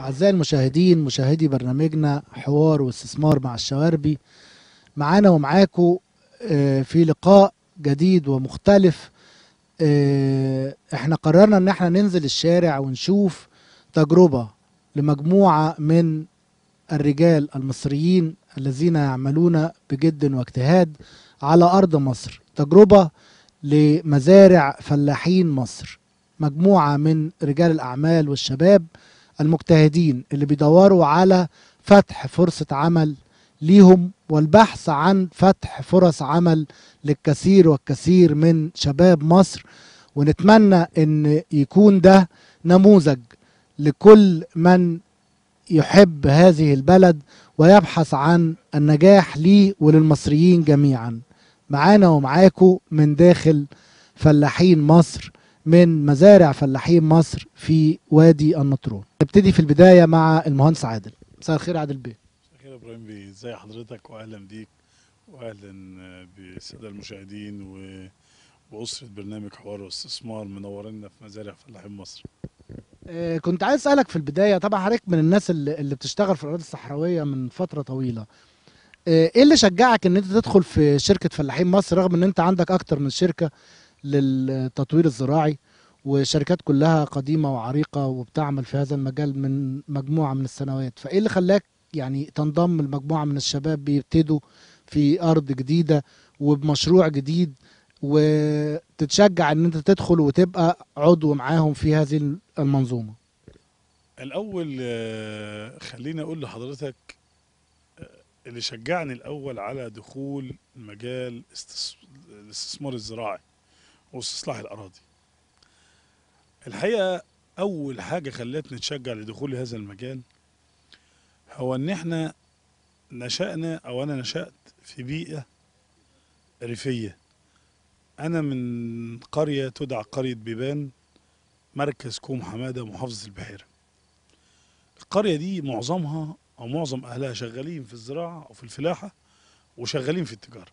أعزائي المشاهدين مشاهدي برنامجنا حوار واستثمار مع الشواربي معانا ومعاكم آه، في لقاء جديد ومختلف آه، احنا قررنا ان احنا ننزل الشارع ونشوف تجربة لمجموعة من الرجال المصريين الذين يعملون بجد واجتهاد على أرض مصر تجربة لمزارع فلاحين مصر مجموعة من رجال الأعمال والشباب المجتهدين اللي بيدوروا على فتح فرصة عمل ليهم والبحث عن فتح فرص عمل للكثير والكثير من شباب مصر ونتمنى ان يكون ده نموذج لكل من يحب هذه البلد ويبحث عن النجاح ليه وللمصريين جميعا معانا ومعاكم من داخل فلاحين مصر من مزارع فلاحين مصر في وادي النطرون نبتدي في البداية مع المهندس عادل مساء الخير عادل بيه خير يا ابراهيم بيه ازي حضرتك واهلا بيك واهلا بالساده المشاهدين و... واسره برنامج حوار واستثمار منورنا في مزارع فلاحين مصر آه، كنت عايز اسالك في البدايه طبعا حضرتك من الناس اللي, اللي بتشتغل في الاراضي الصحراويه من فتره طويله آه، ايه اللي شجعك ان انت تدخل في شركه فلاحين مصر رغم ان انت عندك اكتر من شركه للتطوير الزراعي وشركات كلها قديمه وعريقه وبتعمل في هذا المجال من مجموعه من السنوات فايه اللي خلاك يعني تنضم لمجموعه من الشباب بيبتدوا في ارض جديده وبمشروع جديد وتتشجع ان انت تدخل وتبقى عضو معاهم في هذه المنظومه الاول آه، خليني اقول لحضرتك آه، اللي شجعني الاول على دخول مجال استس- الاستثمار الزراعي واستصلاح الاراضي الحقيقه اول حاجه خلتني اتشجع لدخول هذا المجال هو ان احنا نشأنا او انا نشأت في بيئه ريفيه انا من قريه تدعى قريه بيبان مركز كوم حماده محافظه البحيره القريه دي معظمها او معظم اهلها شغالين في الزراعه او في الفلاحه وشغالين في التجاره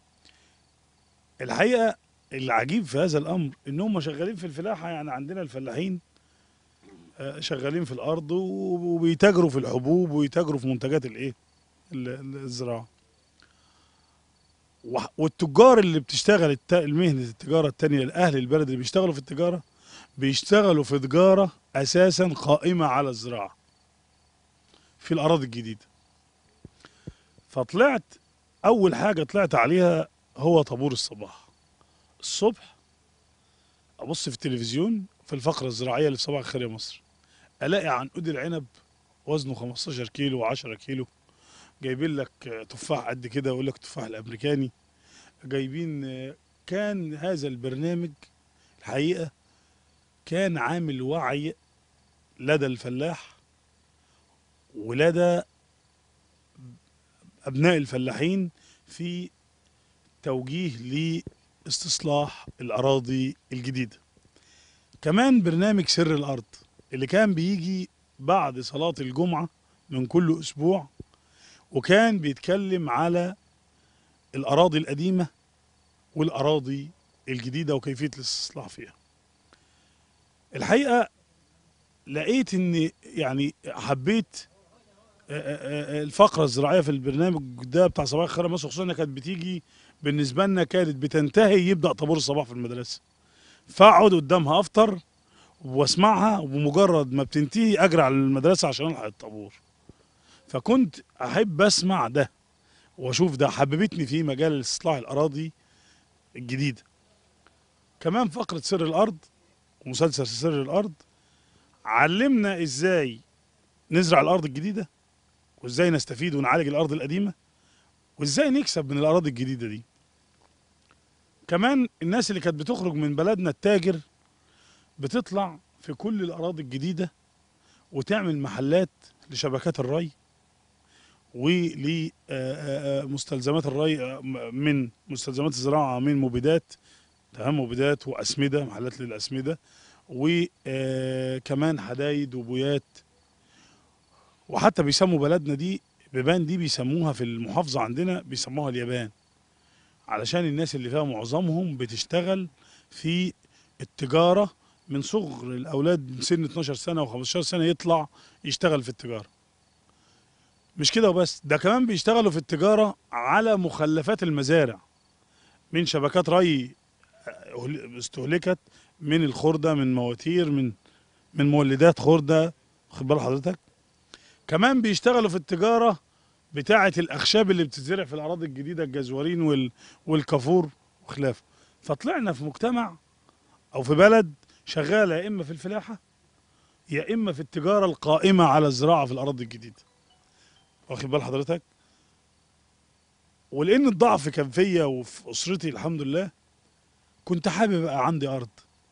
الحقيقه العجيب في هذا الامر ان هم شغالين في الفلاحه يعني عندنا الفلاحين آه، شغالين في الارض وبيتاجروا في الحبوب ويتاجروا في منتجات الايه ال- ال- الزراعه وح- والتجار اللي بتشتغل الت- المهنه التجاره التانية اهل البلد اللي بيشتغلوا في التجاره بيشتغلوا في تجاره اساسا قائمه على الزراعه في الاراضي الجديده فطلعت اول حاجه طلعت عليها هو طابور الصباح الصبح ابص في التلفزيون في الفقره الزراعيه اللي في صباح الخير يا مصر الاقي عنقود العنب وزنه 15 كيلو و10 كيلو جايبين لك آه، تفاح قد كده يقول لك تفاح الامريكاني جايبين آه، كان هذا البرنامج الحقيقه كان عامل وعي لدى الفلاح ولدى ابناء الفلاحين في توجيه لاستصلاح الاراضي الجديده كمان برنامج سر الارض اللي كان بيجي بعد صلاه الجمعه من كل اسبوع وكان بيتكلم على الاراضي القديمه والاراضي الجديده وكيفيه الاستصلاح فيها الحقيقه لقيت ان يعني حبيت آه، آه، آه، الفقره الزراعيه في البرنامج ده بتاع صباح الخير يا مصر خصوصا انها كانت بتيجي بالنسبه لنا كانت بتنتهي يبدا طابور الصباح في المدرسه فاقعد قدامها افطر واسمعها وبمجرد ما بتنتهي اجري على المدرسه عشان الحق الطابور فكنت احب اسمع ده واشوف ده حببتني في مجال استصلاح الاراضي الجديده كمان فقره سر الارض ومسلسل سر الارض علمنا ازاي نزرع الارض الجديده وازاي نستفيد ونعالج الارض القديمه وازاي نكسب من الاراضي الجديده دي كمان الناس اللي كانت بتخرج من بلدنا التاجر بتطلع في كل الاراضي الجديده وتعمل محلات لشبكات الري ولمستلزمات الري آه، م- من مستلزمات الزراعه من مبيدات تمام مبيدات واسمده محلات للاسمده وكمان حدايد وبويات وحتى بيسموا بلدنا دي بيبان دي بيسموها في المحافظه عندنا بيسموها اليابان علشان الناس اللي فيها معظمهم بتشتغل في التجاره من صغر الاولاد من سن 12 سنه و15 سنه يطلع يشتغل في التجاره مش كده وبس ده كمان بيشتغلوا في التجاره على مخلفات المزارع من شبكات ري أهل- استهلكت من الخرده من مواتير من من مولدات خرده خد بال حضرتك كمان بيشتغلوا في التجاره بتاعه الاخشاب اللي بتتزرع في الاراضي الجديده الجزورين وال والكافور وخلافه فطلعنا في مجتمع او في بلد شغاله يا اما في الفلاحه يا اما في التجاره القائمه على الزراعه في الاراضي الجديده واخد بال حضرتك ولان الضعف كان فيا وفي اسرتي الحمد لله كنت حابب ابقى عندي ارض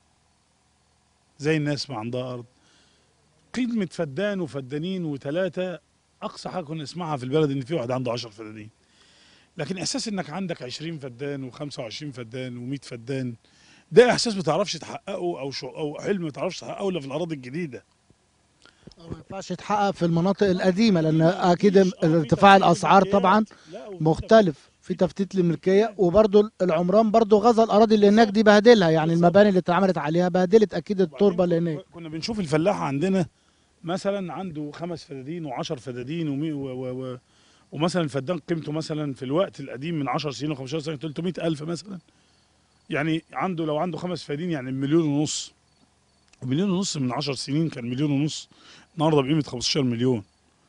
زي الناس ما عندها ارض قيمه فدان وفدانين وثلاثه اقصى حاجه كنا نسمعها في البلد ان في واحد عنده 10 فدانين لكن احساس انك عندك 20 فدان و25 فدان و100 فدان ده احساس ما تعرفش تحققه او شو او حلم ما تعرفش تحققه الا في الاراضي الجديده ما ينفعش يتحقق في المناطق القديمه لان اكيد ارتفاع الاسعار طبعا مختلف في تفتيت الملكيه وبرضه العمران برضه غزا الاراضي اللي هناك دي بهدلها يعني المباني اللي اتعملت عليها بهدلت اكيد التربه اللي هناك كنا بنشوف الفلاح عندنا مثلا عنده خمس فدادين و10 فدادين ومي و و و ومثلا الفدان قيمته مثلا في الوقت القديم من 10 سنين و15 سنه 300 الف مثلا يعني عنده لو عنده خمس فدادين يعني مليون ونص ومليون ونص من 10 سنين كان مليون ونص النهارده بقيمه 15 مليون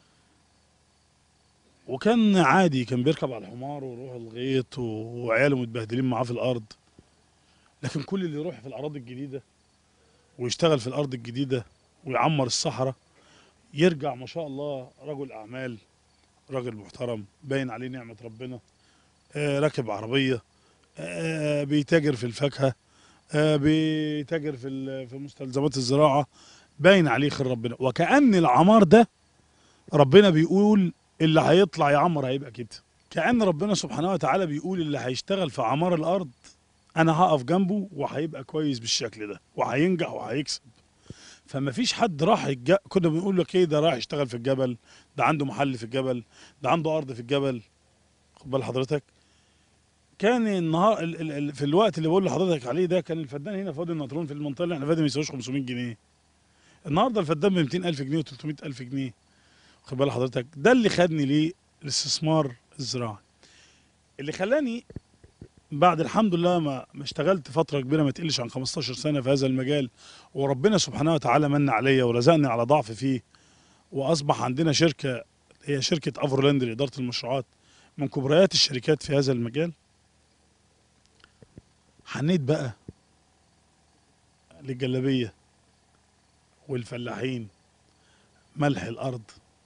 وكان عادي كان بيركب على الحمار ويروح الغيط و- وعياله متبهدلين معاه في الارض لكن كل اللي يروح في الاراضي الجديده ويشتغل في الارض الجديده ويعمر الصحراء يرجع ما شاء الله رجل اعمال راجل محترم باين عليه نعمه ربنا آه راكب عربيه آه بيتاجر في الفاكهه آه بيتاجر في ال- في مستلزمات الزراعه باين عليه خير ربنا وكأن العمار ده ربنا بيقول اللي هيطلع يعمر هيبقى كده كأن ربنا سبحانه وتعالى بيقول اللي هيشتغل في عمار الأرض أنا هقف جنبه وهيبقى كويس بالشكل ده وهينجح وهيكسب فما فيش حد راح الج... كنا بنقول لك ايه ده راح يشتغل في الجبل ده عنده محل في الجبل ده عنده أرض في الجبل خد بال حضرتك كان النهار ال... ال... ال... في الوقت اللي بقول لحضرتك عليه ده كان الفدان هنا في وادي النطرون في المنطقه اللي احنا فيها دي ما يساويش 500 جنيه النهارده الفدان ب 200000 جنيه و300000 جنيه خد بال حضرتك ده اللي خدني ليه الاستثمار الزراعي اللي خلاني بعد الحمد لله ما ما اشتغلت فتره كبيره ما تقلش عن 15 سنه في هذا المجال وربنا سبحانه وتعالى من عليا ورزقني على ضعف فيه واصبح عندنا شركه هي شركه افرلاند لاداره المشروعات من كبريات الشركات في هذا المجال حنيت بقى للجلابيه والفلاحين ملح الارض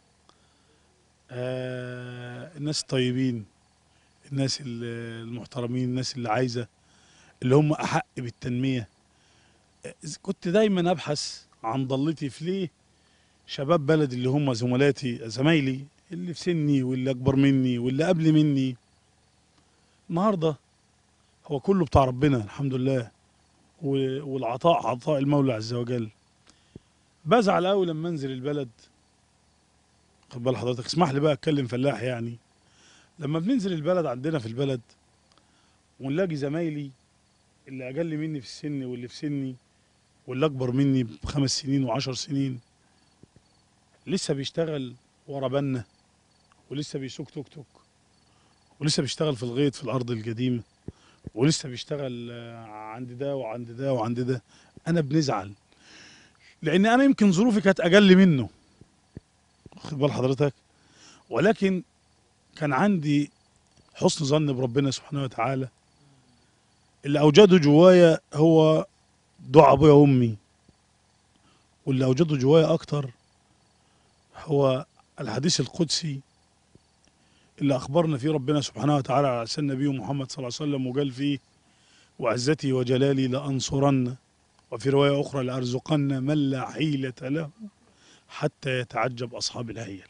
آه الناس الطيبين الناس ال- المحترمين الناس اللي عايزه اللي هم احق بالتنميه آه، كنت دايما ابحث عن ضلتي في ليه شباب بلدي اللي هم زملاتي زمايلي اللي في سني واللي اكبر مني واللي قبل مني النهارده هو كله بتاع ربنا الحمد لله و- والعطاء عطاء المولى عز وجل بزعل قوي لما انزل البلد خد بال حضرتك اسمح لي بقى اتكلم فلاح يعني لما بننزل البلد عندنا في البلد ونلاقي زمايلي اللي اقل مني في السن واللي في سني واللي اكبر مني بخمس سنين وعشر سنين لسه بيشتغل ورا بنا ولسه بيسوق توك توك ولسه بيشتغل في الغيط في الارض القديمه ولسه بيشتغل آه، عند ده وعند ده وعند ده انا بنزعل لان انا يمكن ظروفي كانت اقل منه واخد بال حضرتك ولكن كان عندي حسن ظن بربنا سبحانه وتعالى اللي اوجده جوايا هو دعاء ابويا وامي واللي اوجده جوايا اكتر هو الحديث القدسي اللي اخبرنا فيه ربنا سبحانه وتعالى على لسان نبيه محمد صلى الله عليه وسلم وقال فيه وعزتي وجلالي لانصرن وفي روايه اخرى لارزقن من لا حيله له حتى يتعجب اصحاب الهيل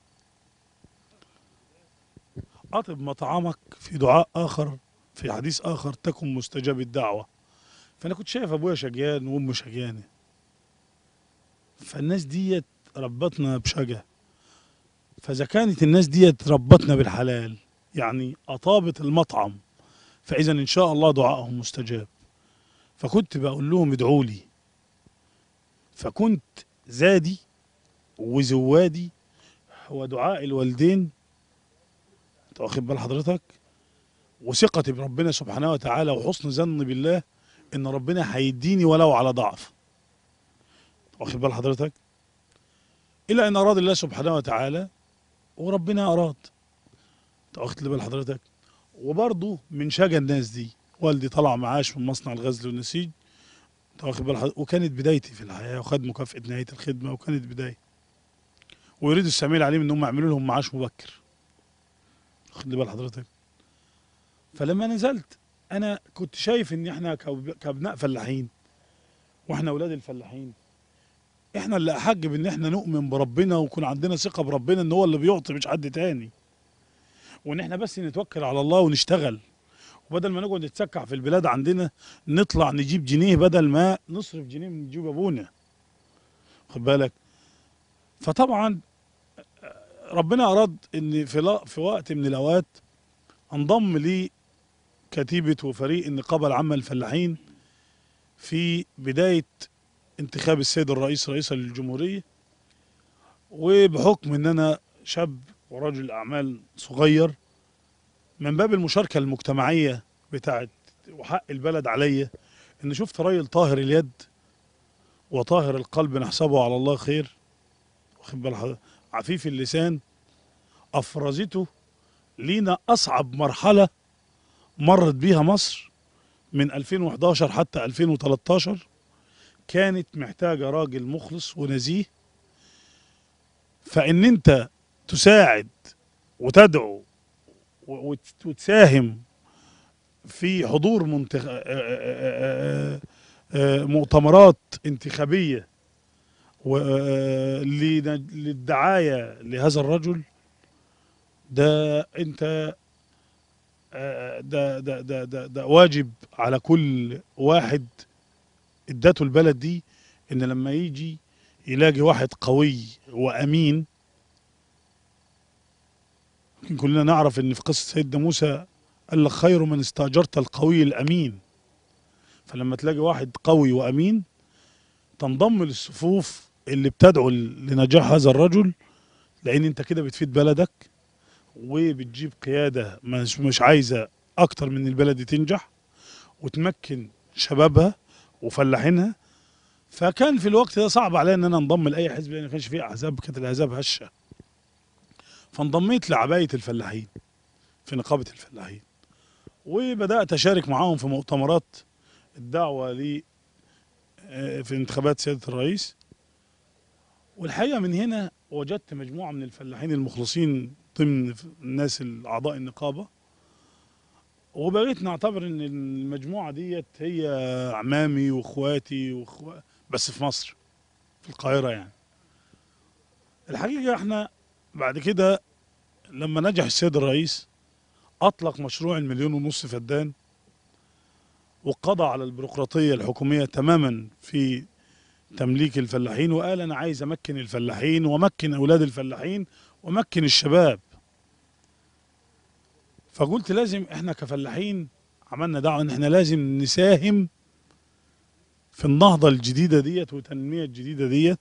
اطب مطعمك في دعاء اخر في حديث اخر تكن مستجاب الدعوه فانا كنت شايف ابويا شجيان وامي شجيانه فالناس ديت ربتنا بشجا فاذا كانت الناس ديت ربتنا بالحلال يعني اطابت المطعم فاذا ان شاء الله دعائهم مستجاب فكنت بقول لهم ادعوا لي فكنت زادي وزوادي هو دعاء الوالدين أنت واخد بال حضرتك وثقتي بربنا سبحانه وتعالى وحسن ظني بالله ان ربنا هيديني ولو على ضعف واخد بال حضرتك الى ان اراد الله سبحانه وتعالى وربنا اراد أنت واخد بال حضرتك وبرضه من شجا الناس دي والدي طلع معاش من مصنع الغزل والنسيج أنت واخد بال حضرتك وكانت بدايتي في الحياه وخد مكافاه نهايه الخدمه وكانت بدايه ويريد السميع العليم ان هم يعملوا لهم معاش مبكر واخد بال حضرتك فلما نزلت انا كنت شايف ان احنا كأب- كابناء فلاحين واحنا اولاد الفلاحين احنا اللي احق بان احنا نؤمن بربنا ويكون عندنا ثقه بربنا ان هو اللي بيعطي مش حد تاني وان احنا بس نتوكل على الله ونشتغل وبدل ما نقعد نتسكع في البلاد عندنا نطلع نجيب جنيه بدل ما نصرف جنيه من جيب ابونا خد بالك فطبعا ربنا اراد ان في لا- في وقت من الاوقات انضم لي كتيبة وفريق النقابة العامة للفلاحين في بداية انتخاب السيد الرئيس رئيسا للجمهورية وبحكم ان انا شاب ورجل اعمال صغير من باب المشاركة المجتمعية بتاعت وحق البلد عليا ان شفت راجل طاهر اليد وطاهر القلب نحسبه على الله خير واخد بال حضرتك؟ عفيف اللسان افرزته لينا اصعب مرحله مرت بيها مصر من 2011 حتى 2013 كانت محتاجه راجل مخلص ونزيه فان انت تساعد وتدعو و- وت- وتساهم في حضور منتخ... آه، آه، آه، آه، مؤتمرات انتخابيه و- آه، لن- للدعايه لهذا الرجل ده انت آه، ده ده ده ده, ده واجب على كل واحد اداته البلد دي ان لما يجي يلاقي واحد قوي وامين يمكن كلنا نعرف ان في قصه سيدنا موسى قال لك خير من استاجرت القوي الامين فلما تلاقي واحد قوي وامين تنضم للصفوف اللي بتدعو لنجاح هذا الرجل لان انت كده بتفيد بلدك وبتجيب قيادة مش, مش عايزة أكتر من البلد دي تنجح وتمكن شبابها وفلاحينها فكان في الوقت ده صعب عليا ان انا انضم لاي حزب لان ما كانش فيه احزاب كانت الاحزاب هشه فانضميت لعبايه الفلاحين في نقابه الفلاحين وبدات اشارك معاهم في مؤتمرات الدعوه ل آه، في انتخابات سياده الرئيس والحقيقه من هنا وجدت مجموعه من الفلاحين المخلصين ضمن الناس الاعضاء النقابه وبقيت نعتبر ان المجموعه ديت هي عمامي واخواتي وإخو... بس في مصر في القاهره يعني الحقيقه احنا بعد كده لما نجح السيد الرئيس اطلق مشروع المليون ونص فدان وقضى على البيروقراطيه الحكوميه تماما في تمليك الفلاحين وقال انا عايز امكن الفلاحين وامكن اولاد الفلاحين وامكن الشباب فقلت لازم احنا كفلاحين عملنا دعوه ان احنا لازم نساهم في النهضه الجديده ديت والتنميه الجديده ديت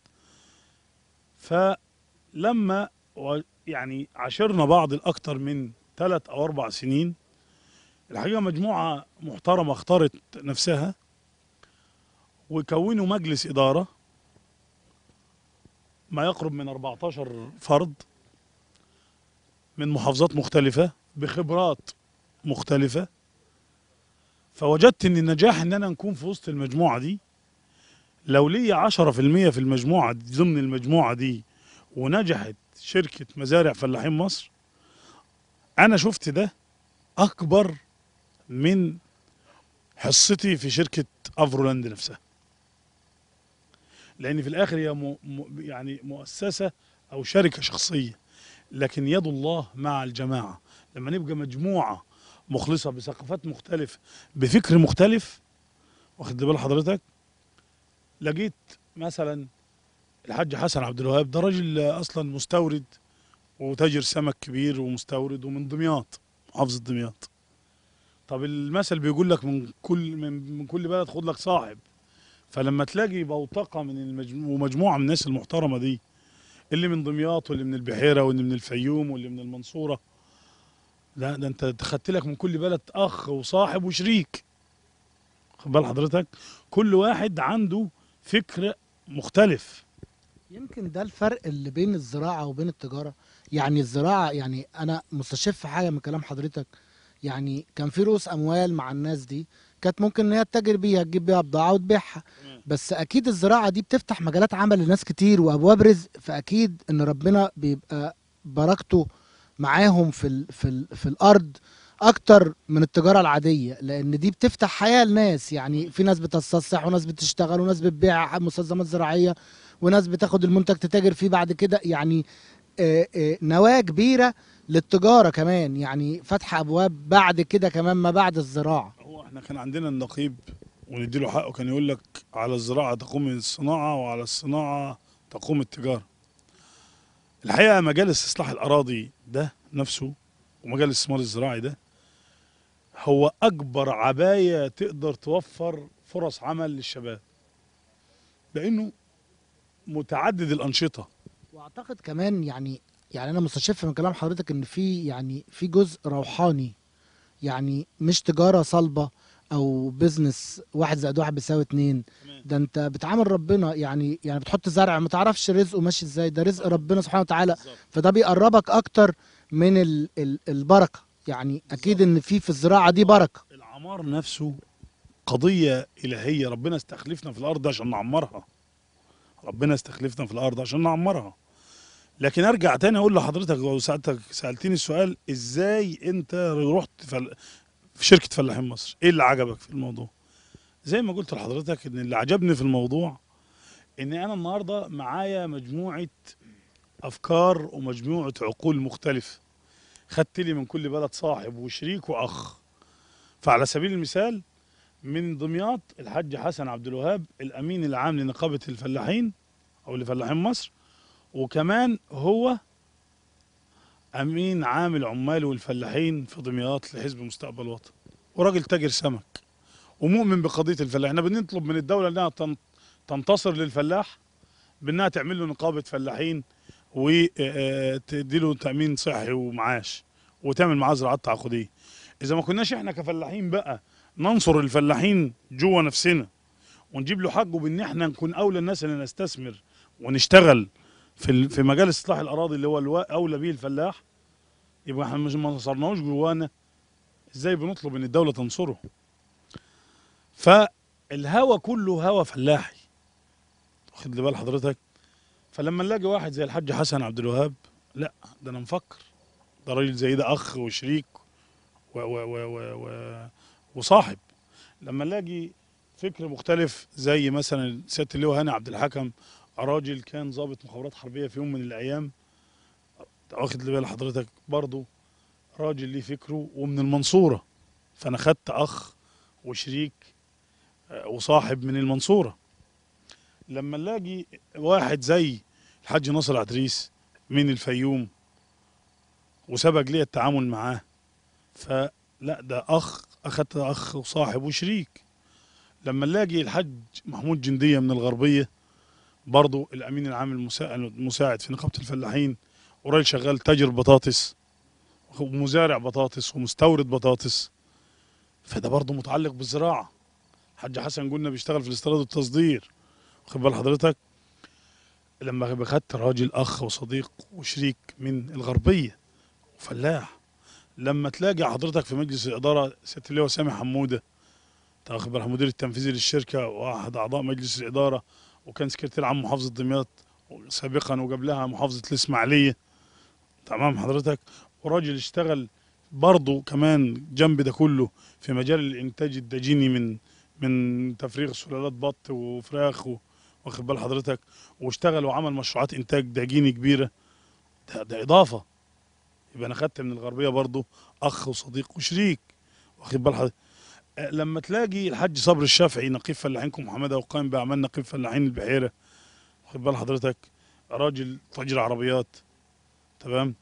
فلما و- يعني عاشرنا بعض الاكثر من ثلاث او اربع سنين الحقيقه مجموعه محترمه اختارت نفسها وكونوا مجلس اداره ما يقرب من 14 فرد من محافظات مختلفه بخبرات مختلفه فوجدت ان النجاح ان انا نكون في وسط المجموعه دي لو ليا 10% في المجموعه دي ضمن المجموعه دي ونجحت شركه مزارع فلاحين مصر انا شفت ده اكبر من حصتي في شركه افرولاند نفسها لان في الاخر هي م... م... يعني مؤسسه او شركه شخصيه لكن يد الله مع الجماعه لما نبقى مجموعه مخلصه بثقافات مختلفه بفكر مختلف واخد بال حضرتك لقيت مثلا الحاج حسن عبد الوهاب ده راجل اصلا مستورد وتاجر سمك كبير ومستورد ومن دمياط محافظه دمياط طب المثل بيقول لك من كل من, من كل بلد خد لك صاحب فلما تلاقي بوتقه من المجموعه ومجموعه من الناس المحترمه دي اللي من دمياط واللي من البحيره واللي من الفيوم واللي من المنصوره لا ده انت خدت لك من كل بلد اخ وصاحب وشريك خد بال حضرتك كل واحد عنده فكر مختلف يمكن ده الفرق اللي بين الزراعة وبين التجارة يعني الزراعة يعني أنا مستشف في حاجة من كلام حضرتك يعني كان في رؤوس أموال مع الناس دي كانت ممكن إن هي تتاجر بيها تجيب بيها بضاعة وتبيعها تمام. بس أكيد الزراعة دي بتفتح مجالات عمل لناس كتير وأبواب رزق فأكيد إن ربنا بيبقى بركته معاهم في ال في ال في الأرض أكتر من التجارة العادية لأن دي بتفتح حياة لناس يعني في ناس بتستصح وناس بتشتغل وناس بتبيع مستلزمات زراعية وناس بتاخد المنتج تتاجر فيه بعد كده يعني آه، آه، نواة كبيرة للتجارة كمان يعني فتح أبواب بعد كده كمان ما بعد الزراعة هو احنا كان عندنا النقيب ونديله حقه كان يقول لك على الزراعه تقوم الصناعه وعلى الصناعه تقوم التجاره الحقيقه مجال استصلاح الاراضي ده نفسه ومجال الاستثمار الزراعي ده هو اكبر عبايه تقدر توفر فرص عمل للشباب لانه متعدد الانشطه واعتقد كمان يعني يعني انا مستشف من كلام حضرتك ان في يعني في جزء روحاني يعني مش تجاره صلبه او بزنس واحد زائد واحد بيساوي اتنين تمام. ده انت بتعامل ربنا يعني يعني بتحط زرع ما تعرفش رزقه ماشي ازاي ده رزق ربنا سبحانه وتعالى فده بيقربك اكتر من ال ال البركه يعني اكيد ان في في الزراعه دي بركه العمار نفسه قضية إلهية ربنا استخلفنا في الأرض عشان نعمرها ربنا استخلفنا في الأرض عشان نعمرها لكن أرجع تاني أقول لحضرتك وسألتك سألتني السؤال إزاي أنت رحت فل... في شركة فلاحين مصر إيه اللي عجبك في الموضوع زي ما قلت لحضرتك إن اللي عجبني في الموضوع إن أنا النهاردة معايا مجموعة أفكار ومجموعة عقول مختلفة خدت لي من كل بلد صاحب وشريك وأخ فعلى سبيل المثال من دمياط الحاج حسن عبد الوهاب الامين العام لنقابه الفلاحين او لفلاحين مصر وكمان هو امين عام العمال والفلاحين في دمياط لحزب مستقبل وطن وراجل تاجر سمك ومؤمن بقضيه الفلاح احنا بنطلب من الدوله انها تن- تنتصر للفلاح بانها تعمل له نقابه فلاحين وتدي له تامين صحي ومعاش وتعمل معاه زراعات تعاقديه اذا ما كناش احنا كفلاحين بقى ننصر الفلاحين جوه نفسنا ونجيب له حقه بان احنا نكون اولى الناس اللي نستثمر ونشتغل في ال- في مجال اصلاح الاراضي اللي هو الوا- اولى به الفلاح يبقى احنا مش ما نصرناهوش جوانا ازاي بنطلب ان الدوله تنصره فالهوى كله هوى فلاحي واخد لي بال حضرتك فلما نلاقي واحد زي الحاج حسن عبد الوهاب لا ده انا مفكر ده راجل زي ده اخ وشريك و و و و و وصاحب لما نلاقي فكر مختلف زي مثلا سياده اللواء هاني عبد الحكم راجل كان ضابط مخابرات حربيه في يوم من الايام واخد لي بال حضرتك برضه راجل ليه فكره ومن المنصوره فانا خدت اخ وشريك آه، وصاحب من المنصوره لما نلاقي واحد زي الحاج ناصر عتريس من الفيوم وسبق لي التعامل معاه فلا ده اخ اخدت اخ وصاحب وشريك لما نلاقي الحاج محمود جنديه من الغربيه برضو الامين العام المسا- المساعد في نقابه الفلاحين وراجل شغال تاجر بطاطس ومزارع بطاطس ومستورد بطاطس فده برضو متعلق بالزراعه الحاج حسن قلنا بيشتغل في الاستيراد والتصدير واخد بال حضرتك لما خدت راجل اخ وصديق وشريك من الغربيه وفلاح لما تلاقي حضرتك في مجلس الاداره سياده اللواء سامي حموده تاخد بالك المدير التنفيذي للشركه واحد اعضاء مجلس الاداره وكان سكرتير عام محافظه دمياط سابقا وقبلها محافظه الاسماعيليه تمام حضرتك وراجل اشتغل برضه كمان جنب ده كله في مجال الانتاج الدجيني من من تفريغ سلالات بط وفراخ و- واخد بال حضرتك واشتغل وعمل مشروعات انتاج دجيني كبيره ده, ده اضافه يبقى انا خدت من الغربيه برضه اخ وصديق وشريك واخد بال حضرتك أه، لما تلاقي الحاج صبري الشافعي نقيب فلاحينكم محمد وقائم باعمال نقيب فلاحين البحيره واخد بال حضرتك راجل تاجر عربيات تمام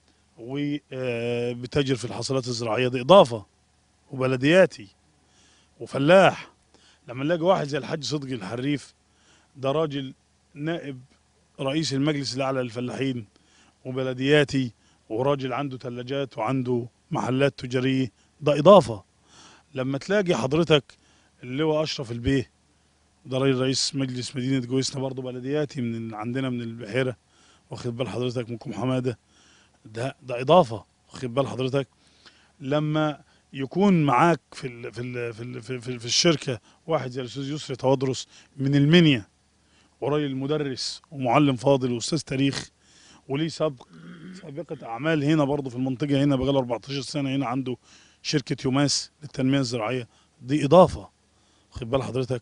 وبتاجر في الحاصلات الزراعيه دي اضافه وبلدياتي وفلاح لما نلاقي واحد زي الحاج صدقي الحريف ده راجل نائب رئيس المجلس الاعلى للفلاحين وبلدياتي وراجل عنده ثلاجات وعنده محلات تجاريه ده اضافه لما تلاقي حضرتك اللواء اشرف البيه ده راجل رئيس مجلس مدينه جويسنا برضه بلدياتي من عندنا من البحيره واخد بال حضرتك منكم حماده ده ده اضافه واخد بال حضرتك لما يكون معاك في ال في ال في ال في, في, في الشركه واحد زي الاستاذ يسري توادرس من المنيا وراجل مدرس ومعلم فاضل واستاذ تاريخ وليه سابق سابقه اعمال هنا برضه في المنطقه هنا بقاله 14 سنه هنا عنده شركه يوماس للتنميه الزراعيه دي اضافه واخد بال حضرتك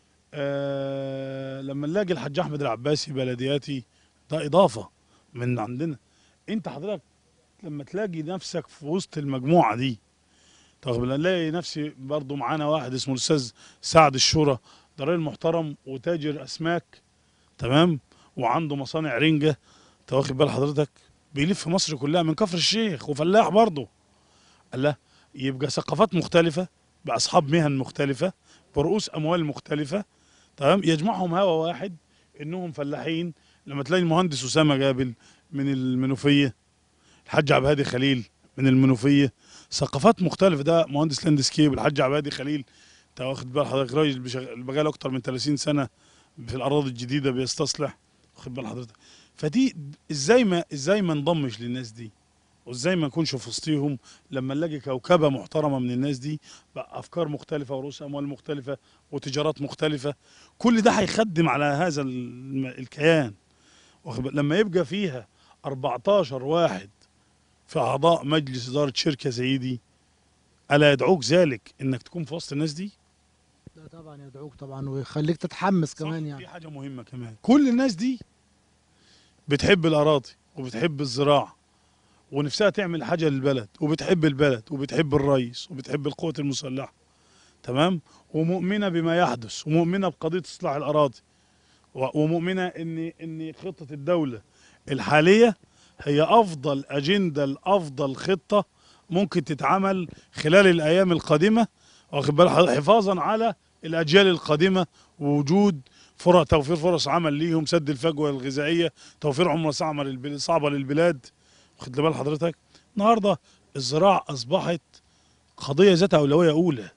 آه لما نلاقي الحاج احمد العباسي بلدياتي ده اضافه من عندنا انت حضرتك لما تلاقي نفسك في وسط المجموعه دي طب نلاقي نفسي برضو معانا واحد اسمه الاستاذ سعد الشورى ده راجل محترم وتاجر اسماك تمام وعنده مصانع رنجه انت واخد بال حضرتك بيلف مصر كلها من كفر الشيخ وفلاح برضه الله يبقى ثقافات مختلفه باصحاب مهن مختلفه برؤوس اموال مختلفه تمام يجمعهم هوا واحد انهم فلاحين لما تلاقي المهندس اسامه جابل من المنوفيه الحاج عبد الهادي خليل من المنوفيه ثقافات مختلفه ده مهندس لاندسكيب الحاج عبد الهادي خليل انت واخد بال حضرتك راجل بشغ- بقاله اكتر من 30 سنه في الاراضي الجديده بيستصلح واخد بال حضرتك فدي ازاي ما ازاي ما نضمش للناس دي وازاي ما نكونش في وسطيهم لما نلاقي كوكبه محترمه من الناس دي بافكار مختلفه ورؤوس اموال مختلفه وتجارات مختلفه كل ده هيخدم على هذا الم- الكيان واخد بال- لما يبقى فيها 14 واحد في اعضاء مجلس اداره شركه زي دي الا يدعوك ذلك انك تكون في وسط الناس دي لا طبعا يدعوك طبعا ويخليك تتحمس كمان صح، يعني في حاجه مهمه كمان كل الناس دي بتحب الاراضي وبتحب الزراعه ونفسها تعمل حاجه للبلد وبتحب البلد وبتحب الرئيس وبتحب القوة المسلحه تمام ومؤمنه بما يحدث ومؤمنه بقضيه اصلاح الاراضي و- ومؤمنه ان ان خطه الدوله الحاليه هي افضل اجنده لافضل خطه ممكن تتعمل خلال الايام القادمه واخد بالك حضرتك؟ حفاظا على الاجيال القادمه ووجود فرص توفير فرص عمل ليهم سد الفجوه الغذائيه توفير عمله صعبه للبلاد صعبه للبلاد واخد بال حضرتك النهارده الزراعه اصبحت قضيه ذات اولويه اولى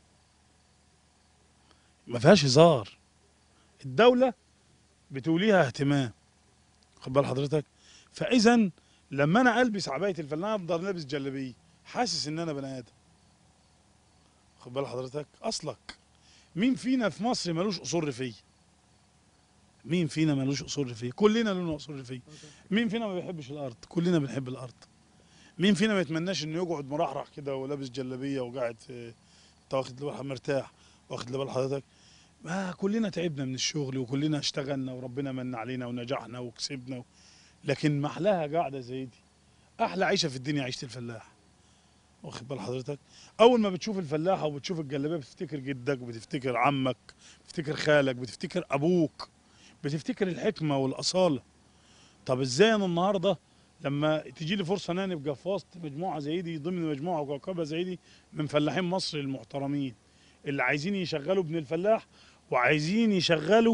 ما فيهاش هزار الدوله بتوليها اهتمام واخد بال حضرتك فاذا لما انا البس عبايه الفلاح افضل لابس جلابيه حاسس ان انا بني ادم واخد بال حضرتك اصلك مين فينا في مصر ملوش اصول ريفيه مين فينا ملوش اصول ريفيه كلنا لنا اصول ريفيه مين فينا ما بيحبش الارض كلنا بنحب الارض مين فينا ما يتمناش انه يقعد مرحرح كده ولابس جلابيه وقاعد في انت واخد بالك مرتاح واخد بال حضرتك ما كلنا تعبنا من الشغل وكلنا اشتغلنا وربنا من علينا ونجحنا وكسبنا و... لكن محلاها قاعده زي دي احلى عيشه في الدنيا عيشه الفلاح واخد بال حضرتك اول ما بتشوف الفلاحه وبتشوف الجلابيه بتفتكر جدك بتفتكر عمك بتفتكر خالك بتفتكر ابوك بتفتكر الحكمه والاصاله طب ازاي انا النهارده لما تيجي لي فرصه ان انا ابقى في وسط مجموعه زي دي ضمن مجموعه كوكبه زي دي من فلاحين مصر المحترمين اللي عايزين يشغلوا ابن الفلاح وعايزين يشغلوا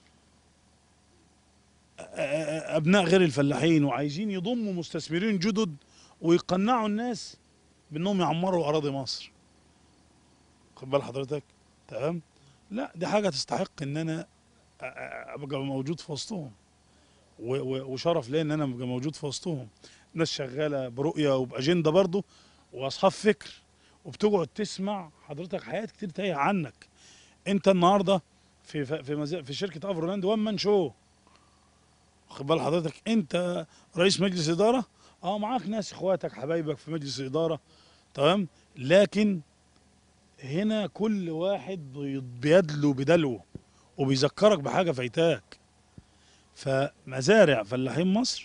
أ- أ- ابناء غير الفلاحين وعايزين يضموا مستثمرين جدد ويقنعوا الناس بانهم يعمروا اراضي مصر خد بال حضرتك تمام لا دي حاجه تستحق ان انا أ- أ- ابقى موجود في وسطهم و- و- وشرف ليا ان انا ابقى موجود في وسطهم ناس شغاله برؤيه وباجنده برضه واصحاب فكر وبتقعد تسمع حضرتك حاجات كتير تايه عنك انت النهارده في في مزا- في شركه افرولاند وان مان شو واخد بال حضرتك انت رئيس مجلس اداره اه معاك ناس اخواتك حبايبك في مجلس اداره تمام لكن هنا كل واحد بي- بيدلو بدلوه وبيذكرك بحاجه فايتاك فمزارع فلاحين مصر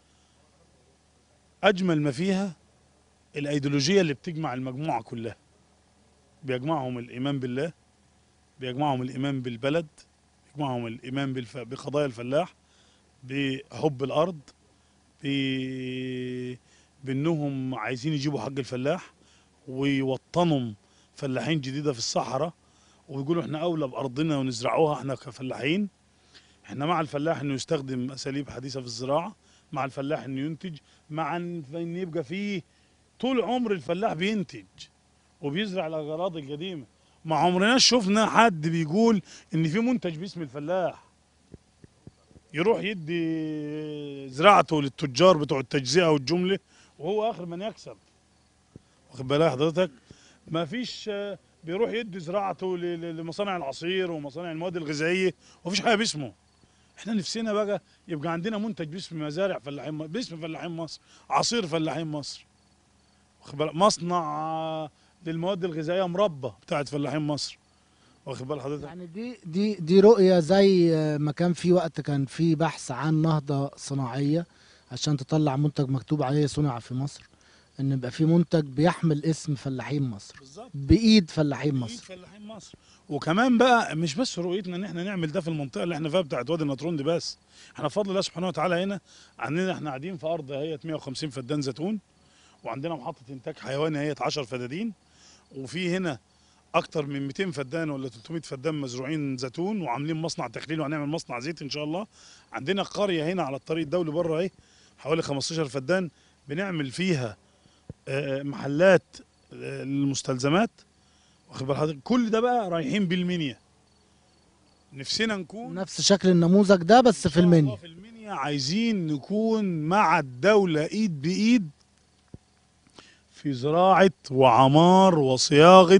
اجمل ما فيها الايديولوجيه اللي بتجمع المجموعه كلها بيجمعهم الايمان بالله بيجمعهم الايمان بالبلد بيجمعهم الايمان بالف... بقضايا الفلاح بحب الارض ب... بانهم عايزين يجيبوا حق الفلاح ويوطنوا فلاحين جديده في الصحراء ويقولوا احنا اولى بارضنا ونزرعوها احنا كفلاحين احنا مع الفلاح انه يستخدم اساليب حديثه في الزراعه مع الفلاح انه ينتج مع ان إن يبقى فيه طول عمر الفلاح بينتج وبيزرع الاغراض القديمه ما عمرناش شفنا حد بيقول ان في منتج باسم الفلاح يروح يدي زراعته للتجار بتوع التجزئه والجمله وهو اخر من يكسب واخد بالك حضرتك ما فيش آه، بيروح يدي زراعته ل- ل- لمصانع العصير ومصانع المواد الغذائيه ومفيش حاجه باسمه احنا نفسنا بقى يبقى عندنا منتج باسم مزارع فلاحين م- باسم فلاحين مصر عصير فلاحين مصر واخد بالك مصنع آه، للمواد الغذائيه مربى بتاعت فلاحين مصر واخد بال حضرتك يعني دي دي دي رؤية زي ما كان في وقت كان في بحث عن نهضة صناعية عشان تطلع منتج مكتوب عليه صنع في مصر ان يبقى في منتج بيحمل اسم فلاحين مصر بالظبط بايد فلاحين إيد مصر فلاحين مصر وكمان بقى مش بس رؤيتنا ان احنا نعمل ده في المنطقه اللي احنا فيها بتاعت وادي النطرون دي بس احنا بفضل الله سبحانه وتعالى هنا عندنا احنا قاعدين في ارض هي 150 فدان زيتون وعندنا محطه انتاج حيواني هي 10 فدادين وفي هنا اكتر من 200 فدان ولا 300 فدان مزروعين زيتون وعاملين مصنع تخليل وهنعمل مصنع زيت ان شاء الله عندنا قريه هنا على الطريق الدولي بره اهي حوالي 15 فدان بنعمل فيها آه، محلات آه، للمستلزمات واخد بال حضرتك كل ده بقى رايحين بالمنيا نفسنا نكون نفس شكل النموذج ده بس في إن شاء الله المنيا في المنيا عايزين نكون مع الدولة ايد بايد في زراعة وعمار وصياغة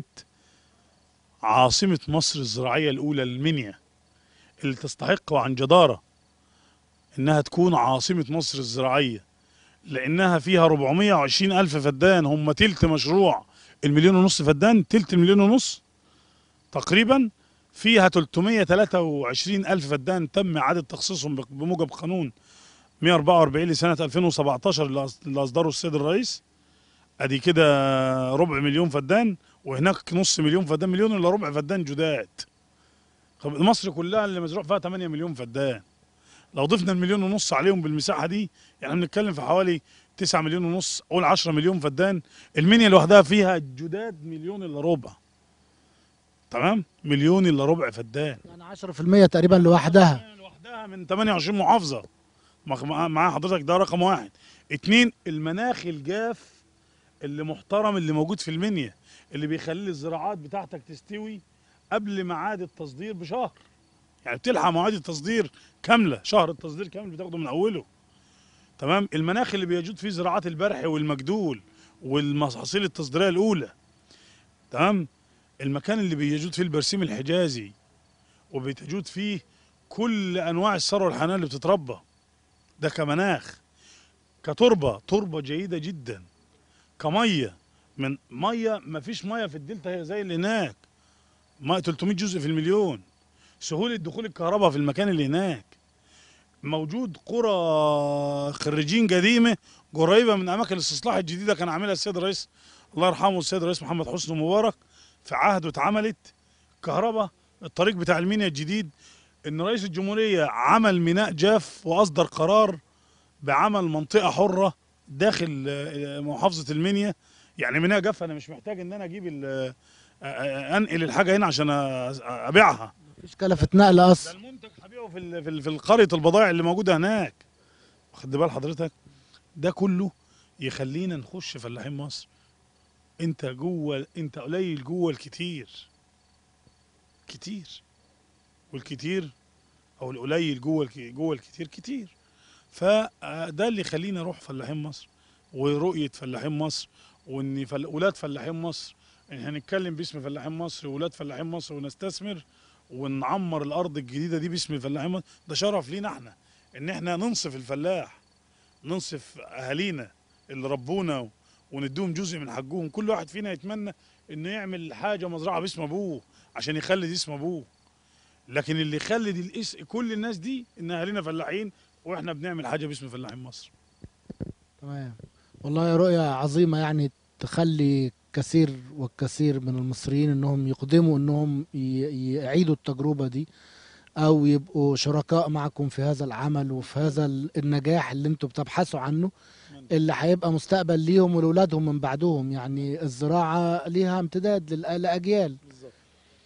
عاصمة مصر الزراعية الأولى المنيا اللي تستحق عن جدارة إنها تكون عاصمة مصر الزراعية لأنها فيها 420 ألف فدان هم تلت مشروع المليون ونص فدان تلت المليون ونص تقريبا فيها 323 ألف فدان تم إعادة تخصيصهم بق- بموجب قانون 144 لسنة 2017 اللي أص- اللي أصدره السيد الرئيس أدي كده ربع مليون فدان وهناك نص مليون فدان مليون إلا ربع فدان جداد طب مصر كلها اللي مزروع فيها 8 مليون فدان لو ضفنا المليون ونص عليهم بالمساحة دي يعني بنتكلم في حوالي 9 مليون ونص قول 10 مليون فدان المنيا لوحدها فيها جداد مليون إلا ربع تمام مليون إلا ربع فدان يعني 10% تقريبا لوحدها لوحدها من 28 محافظة مع مع حضرتك ده رقم واحد اتنين المناخ الجاف اللي محترم اللي موجود في المنيا اللي بيخلي الزراعات بتاعتك تستوي قبل ميعاد التصدير بشهر يعني بتلحق مواعيد التصدير كاملة شهر التصدير كامل بتاخده من أوله تمام المناخ اللي بيجود فيه زراعات البرح والمجدول والمحاصيل التصديرية الأولى تمام المكان اللي بيجود فيه البرسيم الحجازي وبتجود فيه كل انواع الثروه الحيوانيه اللي بتتربى ده كمناخ كتربه تربه جيده جدا كميه من ميه ما فيش ميه في الدلتا هي زي اللي هناك ميه 300 جزء في المليون سهوله دخول الكهرباء في المكان اللي هناك موجود قرى خريجين قديمه قريبه من اماكن الاستصلاح الجديده كان عاملها السيد الرئيس الله يرحمه السيد الرئيس محمد حسني مبارك في عهده اتعملت كهرباء الطريق بتاع المنيا الجديد ان رئيس الجمهوريه عمل ميناء جاف واصدر قرار بعمل منطقه حره داخل آه، محافظه المنيا يعني ميناء جاف انا مش محتاج ان انا اجيب ال- آه، آه، انقل الحاجه هنا عشان أ- ابيعها مفيش كلفة نقل ده اصلا المنتج هبيعه في ال- في ال- في القريه البضائع اللي موجوده هناك واخد بال حضرتك ده كله يخلينا نخش فلاحين مصر انت جوه انت قليل جوه الكتير كتير والكتير او القليل جوه الك- جوه الكتير كتير فده اللي يخلينا نروح فلاحين مصر ورؤيه فلاحين مصر وان فل... ولاد فلاحين مصر ان هنتكلم باسم فلاحين مصر وولاد فلاحين مصر ونستثمر ونعمر الارض الجديده دي باسم فلاحين مصر ده شرف لينا احنا ان احنا ننصف الفلاح ننصف اهالينا اللي ربونا و- ونديهم جزء من حقهم كل واحد فينا يتمنى انه يعمل حاجه مزرعه باسم ابوه عشان يخلد اسم ابوه لكن اللي يخلد الاس كل الناس دي ان اهالينا فلاحين واحنا بنعمل حاجه باسم فلاحين مصر تمام والله رؤية عظيمة يعني تخلي كثير والكثير من المصريين انهم يقدموا انهم ي- يعيدوا التجربة دي او يبقوا شركاء معكم في هذا العمل وفي هذا ال- النجاح اللي انتوا بتبحثوا عنه اللي هيبقى مستقبل ليهم ولولادهم من بعدهم يعني الزراعة ليها امتداد للأ- لأجيال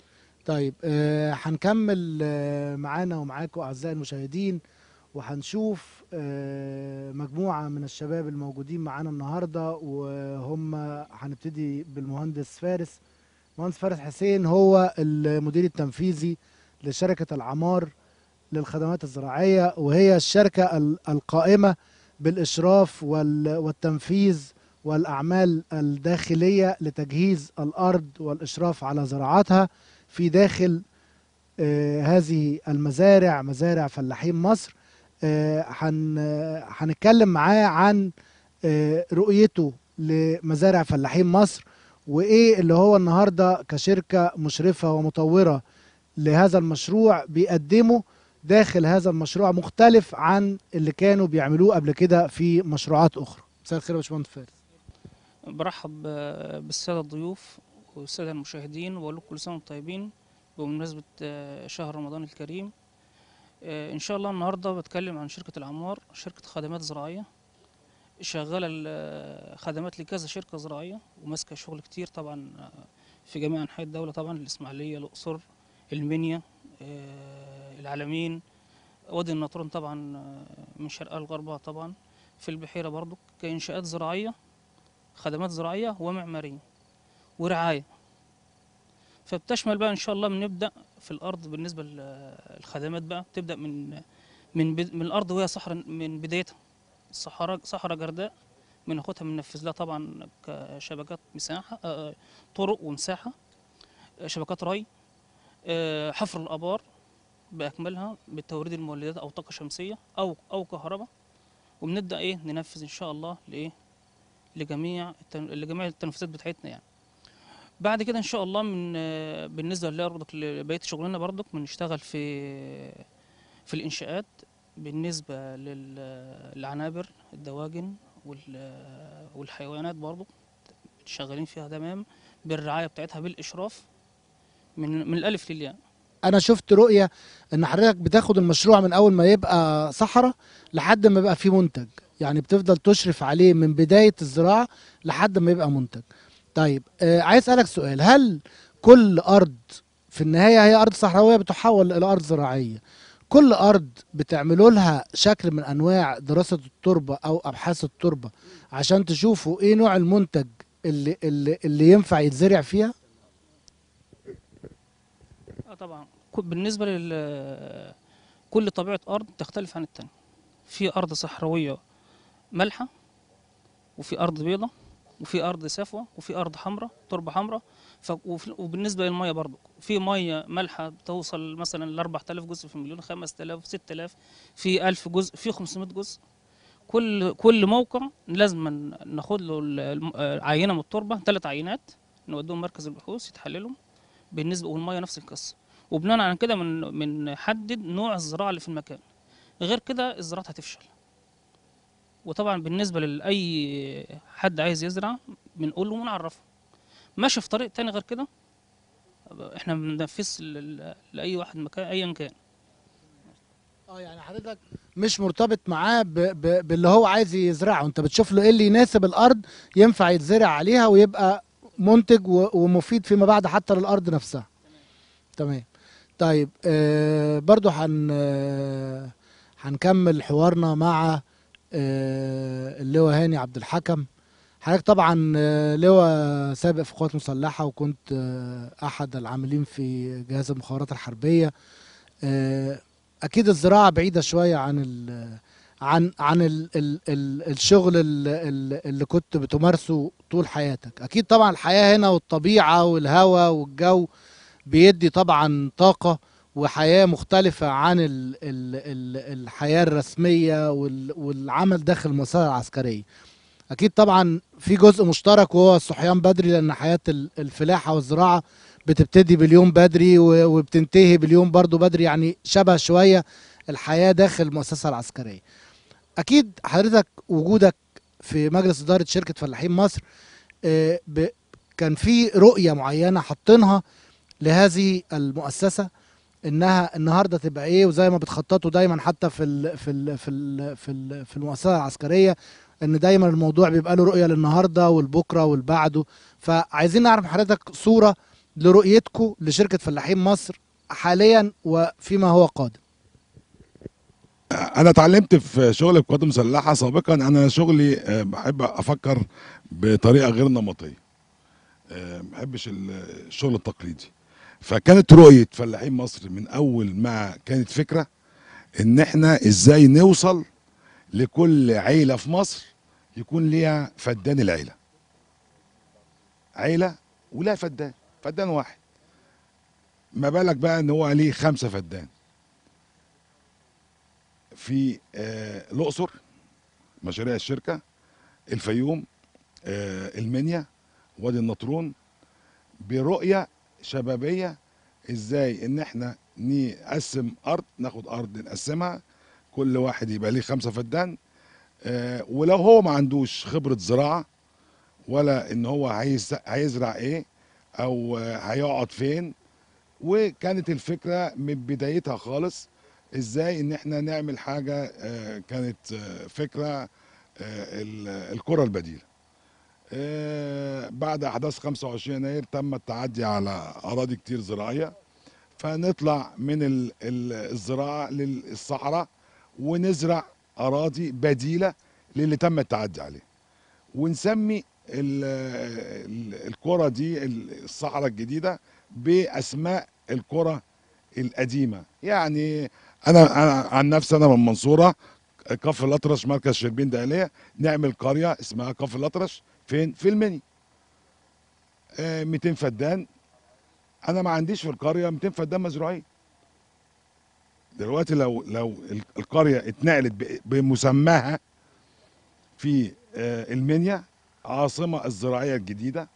طيب آه، هنكمل آه، معانا ومعاكم اعزائي المشاهدين وهنشوف آه، مجموعه من الشباب الموجودين معانا النهارده وهم هنبتدي بالمهندس فارس مهندس فارس حسين هو المدير التنفيذي لشركه العمار للخدمات الزراعيه وهي الشركه ال- القائمه بالاشراف وال- والتنفيذ والاعمال الداخليه لتجهيز الارض والاشراف على زراعتها في داخل آه، هذه المزارع مزارع فلاحين مصر آه، هن- آه، هنتكلم معاه عن آه، رؤيته لمزارع فلاحين مصر وايه اللي هو النهارده كشركه مشرفه ومطوره لهذا المشروع بيقدمه داخل هذا المشروع مختلف عن اللي كانوا بيعملوه قبل كده في مشروعات اخرى مساء الخير يا باشمهندس فارس برحب آه، بالسادة الضيوف والسادة المشاهدين وأقول لكم كل سنة وانتم طيبين بمناسبة آه، شهر رمضان الكريم آه، إن شاء الله النهاردة بتكلم عن شركة العمار شركة خدمات زراعية شغالة ال- خدمات لكذا شركة زراعية وماسكة شغل كتير طبعا آه، في جميع أنحاء الدولة طبعا الإسماعيلية الأقصر المنيا آه، العلمين وادي النطرون طبعا آه، من شرقها لغربها طبعا في البحيرة برضو كإنشاءات زراعية خدمات زراعية ومعمارية ورعاية فبتشمل بقى إن شاء الله بنبدأ في الأرض بالنسبة للخدمات بقى بتبدأ من من بد- من الأرض وهي صحراء من بدايتها صحراء صحراء جرداء بناخدها بننفذ لها طبعا كشبكات مساحة آه، طرق ومساحة آه، شبكات ري آه، حفر الآبار بأكملها بتوريد المولدات أو طاقة شمسية أو أو كهرباء وبنبدأ إيه ننفذ إن شاء الله لإيه لجميع التن... لجميع التنفيذات بتاعتنا يعني بعد كده ان شاء الله من آه، بالنسبه لله برضك لبقيه شغلنا برضك بنشتغل في في الانشاءات بالنسبه للعنابر الدواجن وال... والحيوانات برضك شغالين فيها تمام بالرعايه بتاعتها بالاشراف من من الالف للياء انا شفت رؤيه ان حضرتك بتاخد المشروع من اول ما يبقى صحراء لحد ما يبقى فيه منتج يعني بتفضل تشرف عليه من بدايه الزراعه لحد ما يبقى منتج طيب آه عايز اسالك سؤال هل كل ارض في النهايه هي ارض صحراويه بتحول الى ارض زراعيه كل ارض بتعملوا لها شكل من انواع دراسه التربه او ابحاث التربه عشان تشوفوا ايه نوع المنتج اللي اللي, اللي ينفع يتزرع فيها اه طبعا كو- بالنسبه لل كل طبيعه ارض تختلف عن التانية في ارض صحراويه مالحه وفي ارض بيضاء وفي ارض سافوه وفي ارض حمراء تربه حمراء ف... وفي... وبالنسبه للميه برضو في ميه مالحه بتوصل مثلا ل 4000 جزء في المليون 5000 6000 في 1000 جزء في 500 جزء كل كل موقع لازم ناخد له ال- الم- آه، عينه من التربه ثلاث عينات نوديهم مركز البحوث يتحللوا بالنسبه والميه نفس القصه وبناء على كده من بنحدد نوع الزراعه اللي في المكان غير كده الزراعه هتفشل وطبعا بالنسبه لاي حد عايز يزرع بنقول له ونعرفه ماشي في طريق تاني غير كده احنا بننفذ ل- لاي واحد مكان ايا كان اه يعني حضرتك مش مرتبط معاه ب... ب... باللي هو عايز يزرعه انت بتشوف له ايه اللي يناسب الارض ينفع يتزرع عليها ويبقى منتج و... ومفيد فيما بعد حتى للارض نفسها تمام طيب آه برضو هن آه هنكمل حوارنا مع آه اللواء هاني عبد الحكم حضرتك طبعا آه، لواء سابق في قوات مسلحة وكنت آه، أحد العاملين في جهاز المخابرات الحربية آه، اكيد الزراعه بعيده شويه عن ال عن عن ال ال ال الشغل ال- ال- اللي كنت بتمارسه طول حياتك اكيد طبعا الحياه هنا والطبيعه والهواء والجو بيدي طبعا طاقه وحياه مختلفه عن ال ال ال الحياه الرسميه وال والعمل داخل المؤسسه العسكريه اكيد طبعا في جزء مشترك وهو الصحيان بدري لان حياه ال- الفلاحه والزراعه بتبتدي باليوم بدري و- وبتنتهي باليوم برضو بدري يعني شبه شوية الحياة داخل المؤسسة العسكرية أكيد حضرتك وجودك في مجلس إدارة شركة فلاحين مصر آه، ب- كان في رؤية معينة حاطينها لهذه المؤسسة انها النهارده تبقى ايه وزي ما بتخططوا دايما حتى في ال في ال في ال في, ال في المؤسسه العسكريه ان دايما الموضوع بيبقى له رؤيه للنهارده والبكره والبعده فعايزين نعرف من حضرتك صوره لرؤيتكم لشركه فلاحين مصر حاليا وفيما هو قادم انا اتعلمت في شغل القوات المسلحه سابقا انا شغلي آه، بحب افكر بطريقه غير نمطيه آه، ما بحبش ال- الشغل التقليدي فكانت رؤيه فلاحين مصر من اول ما كانت فكره ان احنا ازاي نوصل لكل عيله في مصر يكون ليها فدان العيله عيله ولها فدان فدان واحد ما بالك بقى ان هو ليه خمسه فدان في آه، الاقصر مشاريع الشركه الفيوم آه، المنيا وادي النطرون برؤيه شبابيه ازاي ان احنا نقسم ارض ناخد ارض نقسمها كل واحد يبقى ليه خمسه فدان آه، ولو هو ما عندوش خبره زراعه ولا ان هو هيز- هيزرع ايه او آه، هيقعد فين وكانت الفكره من بدايتها خالص ازاي ان احنا نعمل حاجه آه، كانت آه، فكره آه، ال- الكره البديله آه، بعد احداث 25 يناير تم التعدي على اراضي كتير زراعيه فنطلع من ال- ال- الزراعه للصحراء ونزرع اراضي بديله للي تم التعدي عليه ونسمي ال- ال- الكره دي ال- الصحراء الجديده باسماء الكره القديمه يعني انا انا عن نفسي انا من المنصوره كفر الاطرش مركز شربين دقليه نعمل قريه اسمها كفر الاطرش فين في المني آه 200 فدان انا ما عنديش في القريه 200 فدان مزروعين دلوقتي لو لو ال- القريه اتنقلت ب- بمسماها في آه المنيا عاصمه الزراعيه الجديده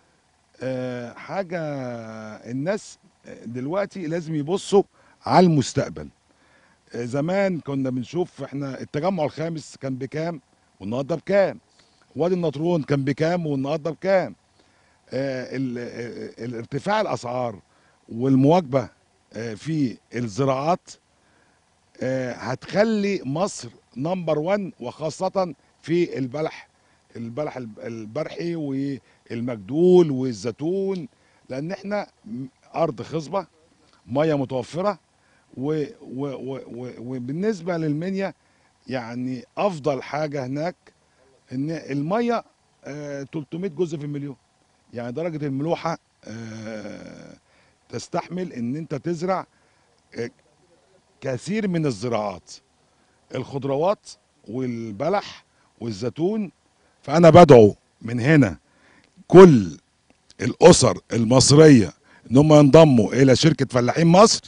آه حاجه الناس دلوقتي لازم يبصوا على المستقبل آه، زمان كنا بنشوف احنا التجمع الخامس كان بكام والنهارده بكام وادي النطرون كان بكام والنهارده بكام آه ال- آه، الارتفاع الاسعار والمواكبه آه في الزراعات آه هتخلي مصر نمبر 1 وخاصه في البلح البلح الب- البرحي والمجدول والزيتون لان احنا م- ارض خصبه ميه متوفره و و و و وبالنسبه للمنيا يعني افضل حاجه هناك ان الميه آه 300 جزء في المليون يعني درجه الملوحه آه تستحمل ان انت تزرع آه كثير من الزراعات الخضروات والبلح والزيتون فانا بدعو من هنا كل الاسر المصريه ان هم ينضموا الى شركه فلاحين مصر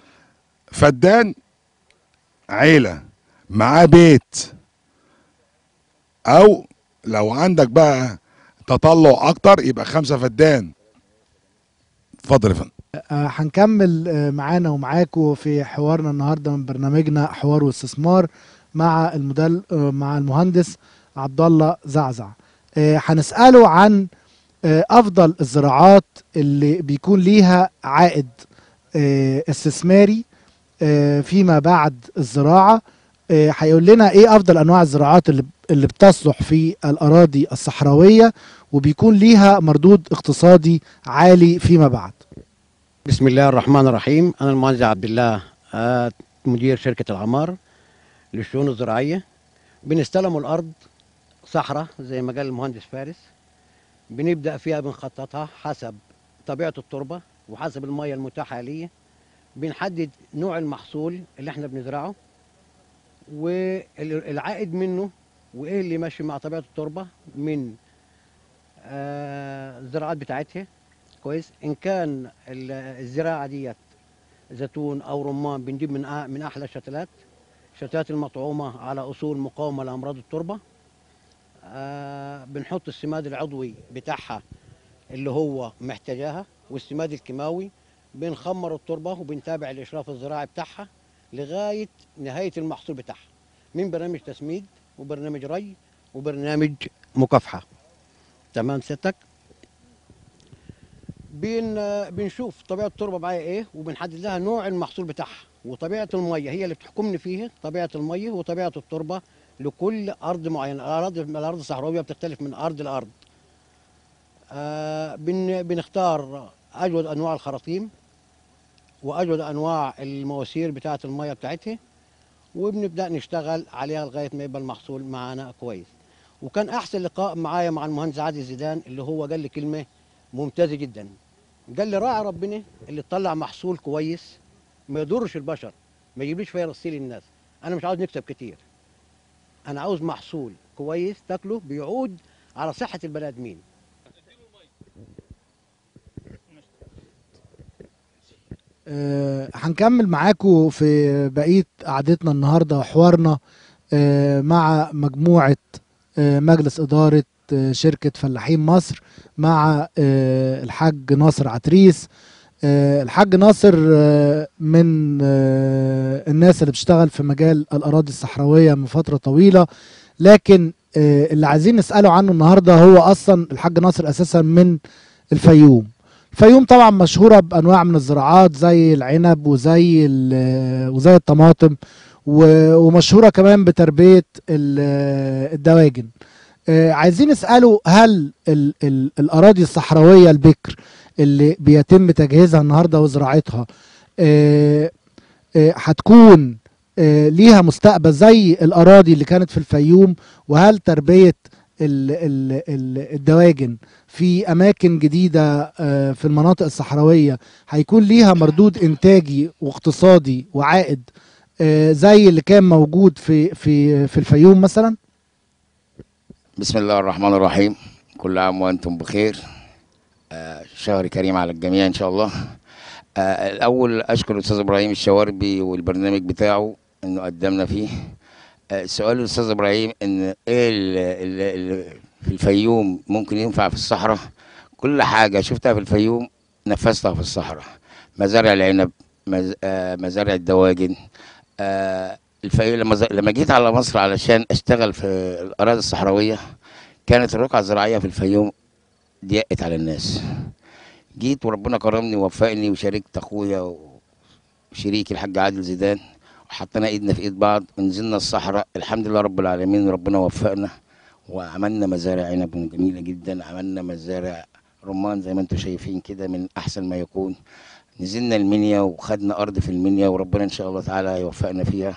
فدان عيله معاه بيت او لو عندك بقى تطلع اكتر يبقى خمسه فدان اتفضل يا فندم آه، هنكمل آه، معانا ومعاكم في حوارنا النهارده من برنامجنا حوار واستثمار مع المدل آه، مع المهندس عبد الله زعزع آه، هنساله عن آه، افضل الزراعات اللي بيكون ليها عائد آه، استثماري آه، فيما بعد الزراعه آه، هيقول لنا ايه افضل انواع الزراعات اللي اللي بتصلح في الاراضي الصحراويه وبيكون ليها مردود اقتصادي عالي فيما بعد بسم الله الرحمن الرحيم أنا المهندس عبد الله آه، مدير شركة العمار للشؤون الزراعية بنستلم الأرض صحراء زي ما قال المهندس فارس بنبدأ فيها بنخططها حسب طبيعة التربة وحسب المية المتاحة ليه بنحدد نوع المحصول اللي احنا بنزرعه والعائد منه وايه اللي ماشي مع طبيعة التربة من آه، الزراعات بتاعتها كويس ان كان ال- الزراعه ديت زيتون او رمان بنجيب من أ- من احلى الشتلات الشتلات المطعومه على اصول مقاومه لامراض التربه آه بنحط السماد العضوي بتاعها اللي هو محتاجاها والسماد الكيماوي بنخمر التربه وبنتابع الاشراف الزراعي بتاعها لغايه نهايه المحصول بتاعها من برنامج تسميد وبرنامج ري وبرنامج مكافحه تمام سيادتك بن بنشوف طبيعه التربه معايا ايه وبنحدد لها نوع المحصول بتاعها وطبيعه الميه هي اللي بتحكمني فيه طبيعه الميه وطبيعه التربه لكل ارض معينه الارض الارض الصحراويه بتختلف من ارض لارض آه بن بنختار اجود انواع الخراطيم واجود انواع المواسير بتاعه الميه بتاعتها وبنبدا نشتغل عليها لغايه ما يبقى المحصول معانا كويس وكان احسن لقاء معايا مع المهندس عادل زيدان اللي هو قال لي كلمه ممتازه جدا قال لي راعي ربنا اللي تطلع محصول كويس ما يضرش البشر ما يجيبليش فيروسي للناس انا مش عاوز نكسب كتير انا عاوز محصول كويس تاكله بيعود على صحه البني ادمين آه، هنكمل معاكم في بقية قعدتنا النهاردة وحوارنا آه، مع مجموعة آه، مجلس إدارة آه، شركة فلاحين مصر مع آه، الحاج ناصر عتريس آه، الحاج ناصر آه، من آه، الناس اللي بتشتغل في مجال الأراضي الصحراوية من فترة طويلة لكن آه، اللي عايزين نسأله عنه النهاردة هو أصلا الحاج ناصر أساسا من الفيوم الفيوم طبعا مشهوره بانواع من الزراعات زي العنب وزي ال- وزي الطماطم و- ومشهوره كمان بتربيه ال- الدواجن آه، عايزين نساله هل ال ال الاراضي الصحراويه البكر اللي بيتم تجهيزها النهارده وزراعتها آه، آه، هتكون آه، ليها مستقبل زي الاراضي اللي كانت في الفيوم وهل تربيه ال ال ال الدواجن في اماكن جديده آه، في المناطق الصحراويه هيكون ليها مردود انتاجي واقتصادي وعائد آه، زي اللي كان موجود في في في الفيوم مثلا بسم الله الرحمن الرحيم كل عام وانتم بخير آه شهر كريم على الجميع ان شاء الله آه الاول اشكر الاستاذ ابراهيم الشواربي والبرنامج بتاعه انه قدمنا فيه آه سؤال الاستاذ ابراهيم ان ايه اللي في الفيوم ممكن ينفع في الصحراء كل حاجه شفتها في الفيوم نفذتها في الصحراء مزارع العنب مز... آه مزارع الدواجن آه الفيوم لما ز- لما جيت على مصر علشان اشتغل في الاراضي الصحراويه كانت الرقعه الزراعيه في الفيوم ضيقت على الناس جيت وربنا كرمني ووفقني وشاركت اخويا وشريكي الحاج عادل زيدان وحطينا ايدنا في ايد بعض ونزلنا الصحراء الحمد لله رب العالمين ربنا وفقنا وعملنا مزارع عنب جميله جدا عملنا مزارع رمان زي ما انتم شايفين كده من احسن ما يكون نزلنا المنيا وخدنا ارض في المنيا وربنا ان شاء الله تعالى يوفقنا فيها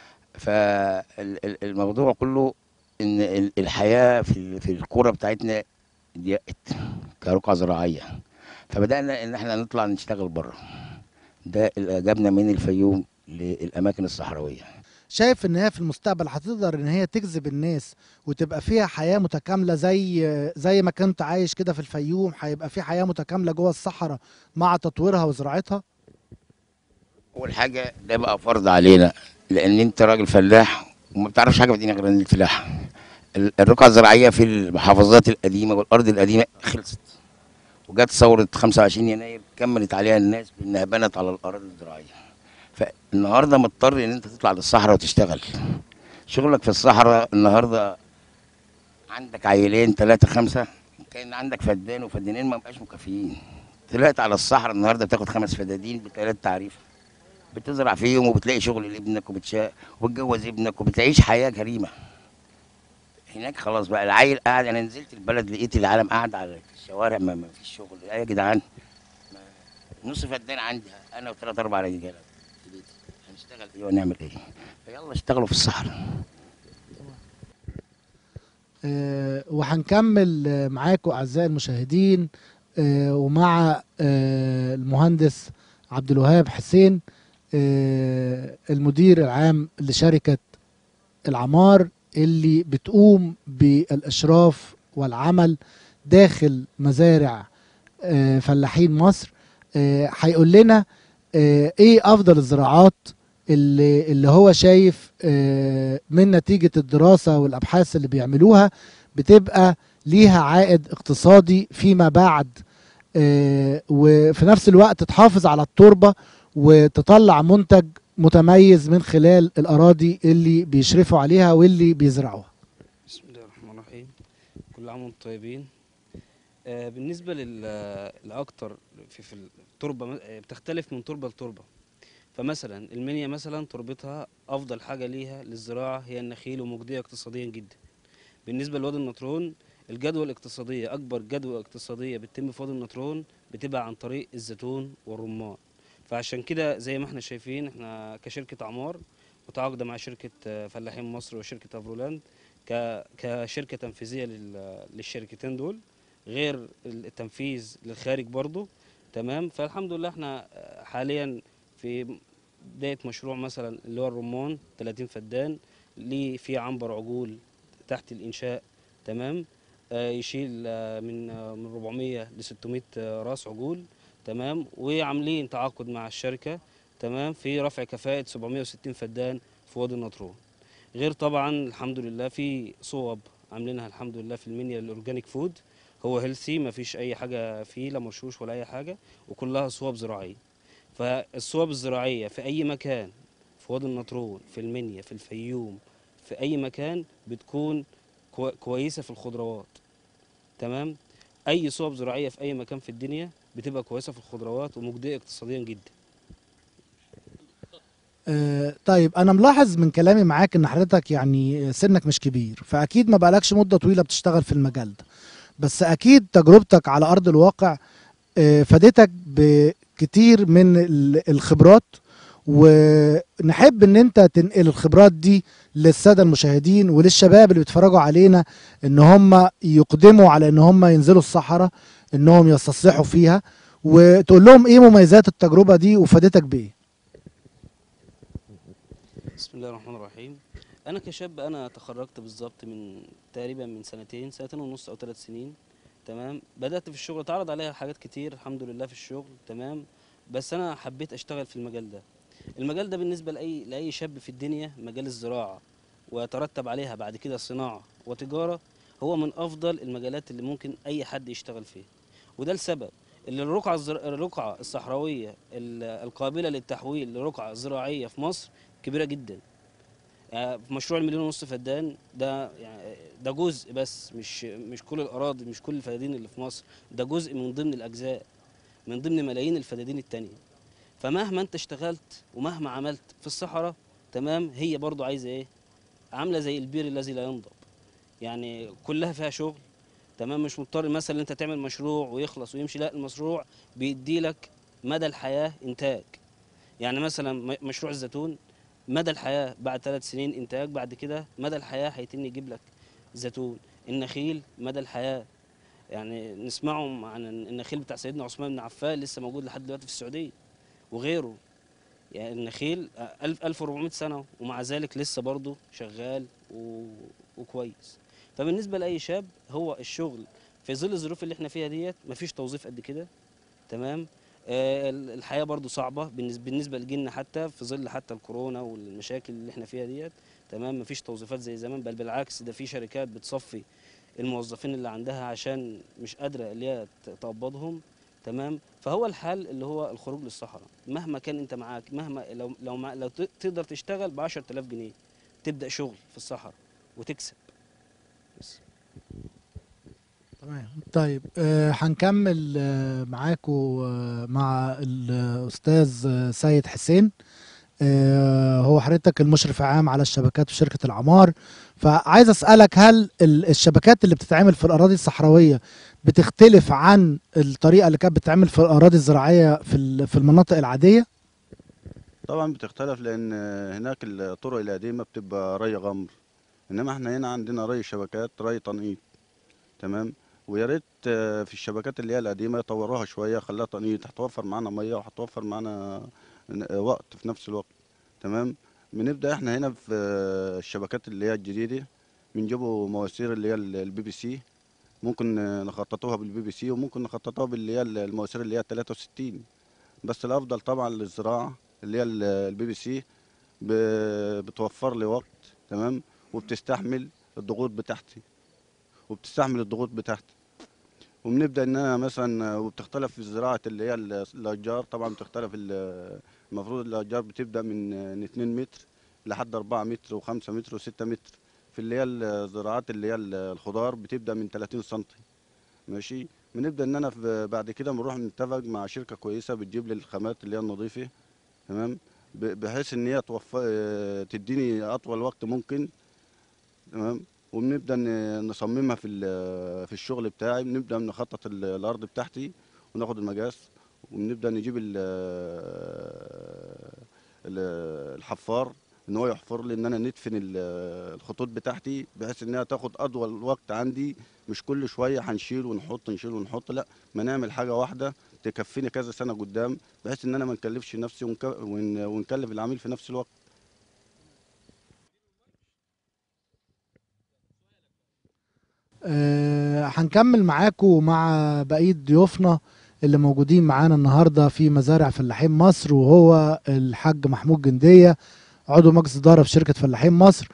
فالموضوع كله ان ال- الحياه في ال- في الكوره بتاعتنا ضيقت كرقعه زراعيه فبدانا ان احنا نطلع نشتغل بره ده اللي جابنا من الفيوم للاماكن الصحراويه شايف ان هي في المستقبل هتقدر ان هي تجذب الناس وتبقى فيها حياه متكامله زي زي ما كنت عايش كده في الفيوم هيبقى في حياه متكامله جوه الصحراء مع تطويرها وزراعتها اول حاجه ده بقى فرض علينا لان انت راجل فلاح وما بتعرفش حاجه في الدنيا غير ان الفلاح ال- الرقعه الزراعيه في المحافظات القديمه والارض القديمه خلصت وجت ثوره 25 يناير كملت عليها الناس بانها بنت على الاراضي الزراعيه فالنهارده مضطر ان انت تطلع للصحراء وتشتغل شغلك في الصحراء النهارده عندك عيلين ثلاثه خمسه كان عندك فدان وفدانين ما بقاش مكفيين طلعت على الصحراء النهارده بتاخد خمس فدادين بثلاث تعريف بتزرع فيهم وبتلاقي شغل لابنك وبتشا وبتجوز ابنك وبتعيش حياه كريمه هناك خلاص بقى العيل قاعد انا نزلت البلد لقيت العالم قاعد على الشوارع ما, ما فيش شغل ايه يا جدعان ما- نص فدان عندي انا وثلاث اربع رجاله في بيتي هنشتغل ايه ونعمل ايه فيلا اشتغلوا في الصحراء آه، وهنكمل آه، معاكم اعزائي المشاهدين آه، ومع آه، المهندس عبد الوهاب حسين آه، المدير العام لشركه العمار اللي بتقوم بالاشراف والعمل داخل مزارع آه، فلاحين مصر آه، هيقول لنا آه، ايه افضل الزراعات اللي اللي هو شايف آه، من نتيجه الدراسه والابحاث اللي بيعملوها بتبقى ليها عائد اقتصادي فيما بعد آه، وفي نفس الوقت تحافظ على التربه وتطلع منتج متميز من خلال الاراضي اللي بيشرفوا عليها واللي بيزرعوها بسم الله الرحمن الرحيم كل عام وانتم طيبين آه بالنسبة لل- لأكتر في, في التربة م- آه، بتختلف من تربة لتربة فمثلا المنيا مثلا تربتها أفضل حاجة ليها للزراعة هي النخيل ومجدية اقتصاديا جدا بالنسبة لوادي النطرون الجدوى الاقتصاديه اكبر جدوى اقتصاديه بتتم في وادي النطرون بتبقى عن طريق الزيتون والرمان فعشان كده زي ما احنا شايفين احنا كشركه عمار متعاقده مع شركه آه، فلاحين مصر وشركه افرولاند ك- كشركه تنفيذيه لل- للشركتين دول غير التنفيذ للخارج برضو تمام فالحمد لله احنا آه، حاليا في بدايه مشروع مثلا اللي هو الرمان 30 فدان ليه في عنبر عجول تحت الانشاء تمام آه، يشيل آه، من آه، من 400 ل 600 آه، راس عجول تمام وعاملين تعاقد مع الشركه تمام في رفع كفاءه 760 فدان في وادي النطرون غير طبعا الحمد لله في صوب عاملينها الحمد لله في المنيا الاورجانيك فود هو هيلثي ما فيش اي حاجه فيه لا مرشوش ولا اي حاجه وكلها صوب زراعيه فالصوب الزراعيه في اي مكان في وادي النطرون في المنيا في الفيوم في اي مكان بتكون كوي- كويسه في الخضروات تمام اي صوب زراعيه في اي مكان في الدنيا بتبقى كويسه في الخضروات ومجديه اقتصاديا جدا آه، طيب انا ملاحظ من كلامي معاك ان حضرتك يعني سنك مش كبير فاكيد ما بقالكش مده طويله بتشتغل في المجال ده بس اكيد تجربتك على ارض الواقع آه، فادتك بكتير من ال- الخبرات ونحب ان انت تنقل الخبرات دي للساده المشاهدين وللشباب اللي بيتفرجوا علينا ان هم يقدموا على ان هم ينزلوا الصحراء انهم يستصلحوا فيها وتقول لهم ايه مميزات التجربه دي وفادتك بايه بسم الله الرحمن الرحيم انا كشاب انا تخرجت بالظبط من تقريبا من سنتين سنتين ونص او ثلاث سنين تمام بدات في الشغل اتعرض عليا حاجات كتير الحمد لله في الشغل تمام بس انا حبيت اشتغل في المجال ده المجال ده بالنسبه لاي لاي شاب في الدنيا مجال الزراعه ويترتب عليها بعد كده صناعه وتجاره هو من افضل المجالات اللي ممكن اي حد يشتغل فيها وده السبب اللي الرقعه الزر... الرقعه الصحراويه ال- القابله للتحويل لرقعه زراعيه في مصر كبيره جدا يعني في مشروع المليون ونص فدان ده يعني ده جزء بس مش مش كل الاراضي مش كل الفدادين اللي في مصر ده جزء من ضمن الاجزاء من ضمن ملايين الفدادين التانية فمهما انت اشتغلت ومهما عملت في الصحراء تمام هي برضو عايزه ايه عامله زي البير الذي لا ينضب يعني كلها فيها شغل تمام مش مضطر مثلا انت تعمل مشروع ويخلص ويمشي لا المشروع بيدي لك مدى الحياه انتاج يعني مثلا م- مشروع الزيتون مدى الحياه بعد ثلاث سنين انتاج بعد كده مدى الحياه هيتم يجيب لك زيتون النخيل مدى الحياه يعني نسمعهم عن النخيل بتاع سيدنا عثمان بن عفان لسه موجود لحد دلوقتي في السعوديه وغيره يعني النخيل ألف 1400 سنه ومع ذلك لسه برضه شغال و... وكويس فبالنسبه لاي شاب هو الشغل في ظل الظروف اللي احنا فيها ديت مفيش توظيف قد كده تمام آه، ال- الحياه برضو صعبه بالنسبه بالنسبه لجيلنا حتى في ظل حتى الكورونا والمشاكل اللي احنا فيها ديت تمام مفيش توظيفات زي زمان بل بالعكس ده في شركات بتصفي الموظفين اللي عندها عشان مش قادره اللي هي ت- تقبضهم تمام فهو الحل اللي هو الخروج للصحراء مهما كان انت معاك مهما لو لو مع لو ت- تقدر تشتغل ب 10000 جنيه تبدا شغل في الصحراء وتكسب بس. تمام طيب آه، هنكمل آه، معاكم آه، مع الاستاذ آه، سيد حسين آه، هو حضرتك المشرف العام على الشبكات في شركه العمار فعايز اسالك هل ال- الشبكات اللي بتتعمل في الاراضي الصحراويه بتختلف عن الطريقه اللي كانت بتتعمل في الاراضي الزراعيه في ال- في المناطق العاديه طبعا بتختلف لان هناك الطرق القديمه بتبقى ري غمر انما احنا هنا عندنا ري شبكات ري تنقيط تمام ويا ريت آه، في الشبكات اللي هي القديمه يطوروها شويه خليها تنقيط هتوفر معانا ميه وهتوفر معانا ن- وقت في نفس الوقت تمام بنبدا احنا هنا في آه، الشبكات اللي هي الجديده بنجيبوا مواسير اللي هي البي بي سي ممكن آه، نخططوها بالبي بي سي وممكن نخططوها باللي هي المواسير اللي هي 63 بس الافضل طبعا للزراعه اللي هي البي بي سي بتوفر لي وقت تمام وبتستحمل الضغوط بتاعتي وبتستحمل الضغوط بتاعتي وبنبدا ان انا مثلا وبتختلف في زراعه اللي هي ال- الاشجار طبعا بتختلف ال- المفروض الاشجار بتبدا من من 2 متر لحد 4 متر و5 متر و6 متر في اللي هي الزراعات اللي هي الخضار بتبدا من 30 سم ماشي بنبدا ان انا في- بعد كده بنروح نتفق مع شركه كويسه بتجيب لي الخامات اللي هي النظيفه تمام ب- بحيث ان هي توفر تديني اطول وقت ممكن تمام وبنبدا ن- نصممها في ال- في الشغل بتاعي بنبدا نخطط ال- الارض بتاعتي وناخد المقاس وبنبدا نجيب ال- ال- الحفار ان هو يحفر لي ان انا ندفن ال- الخطوط بتاعتي بحيث انها تاخد اطول وقت عندي مش كل شويه هنشيل ونحط نشيل ونحط لا ما نعمل حاجه واحده تكفيني كذا سنه قدام بحيث ان انا ما نكلفش نفسي ونك- ون- ونكلف العميل في نفس الوقت آه، هنكمل معاكم ومع بقية ضيوفنا اللي موجودين معانا النهاردة في مزارع فلاحين مصر وهو الحاج محمود جندية عضو مجلس إدارة في شركة فلاحين مصر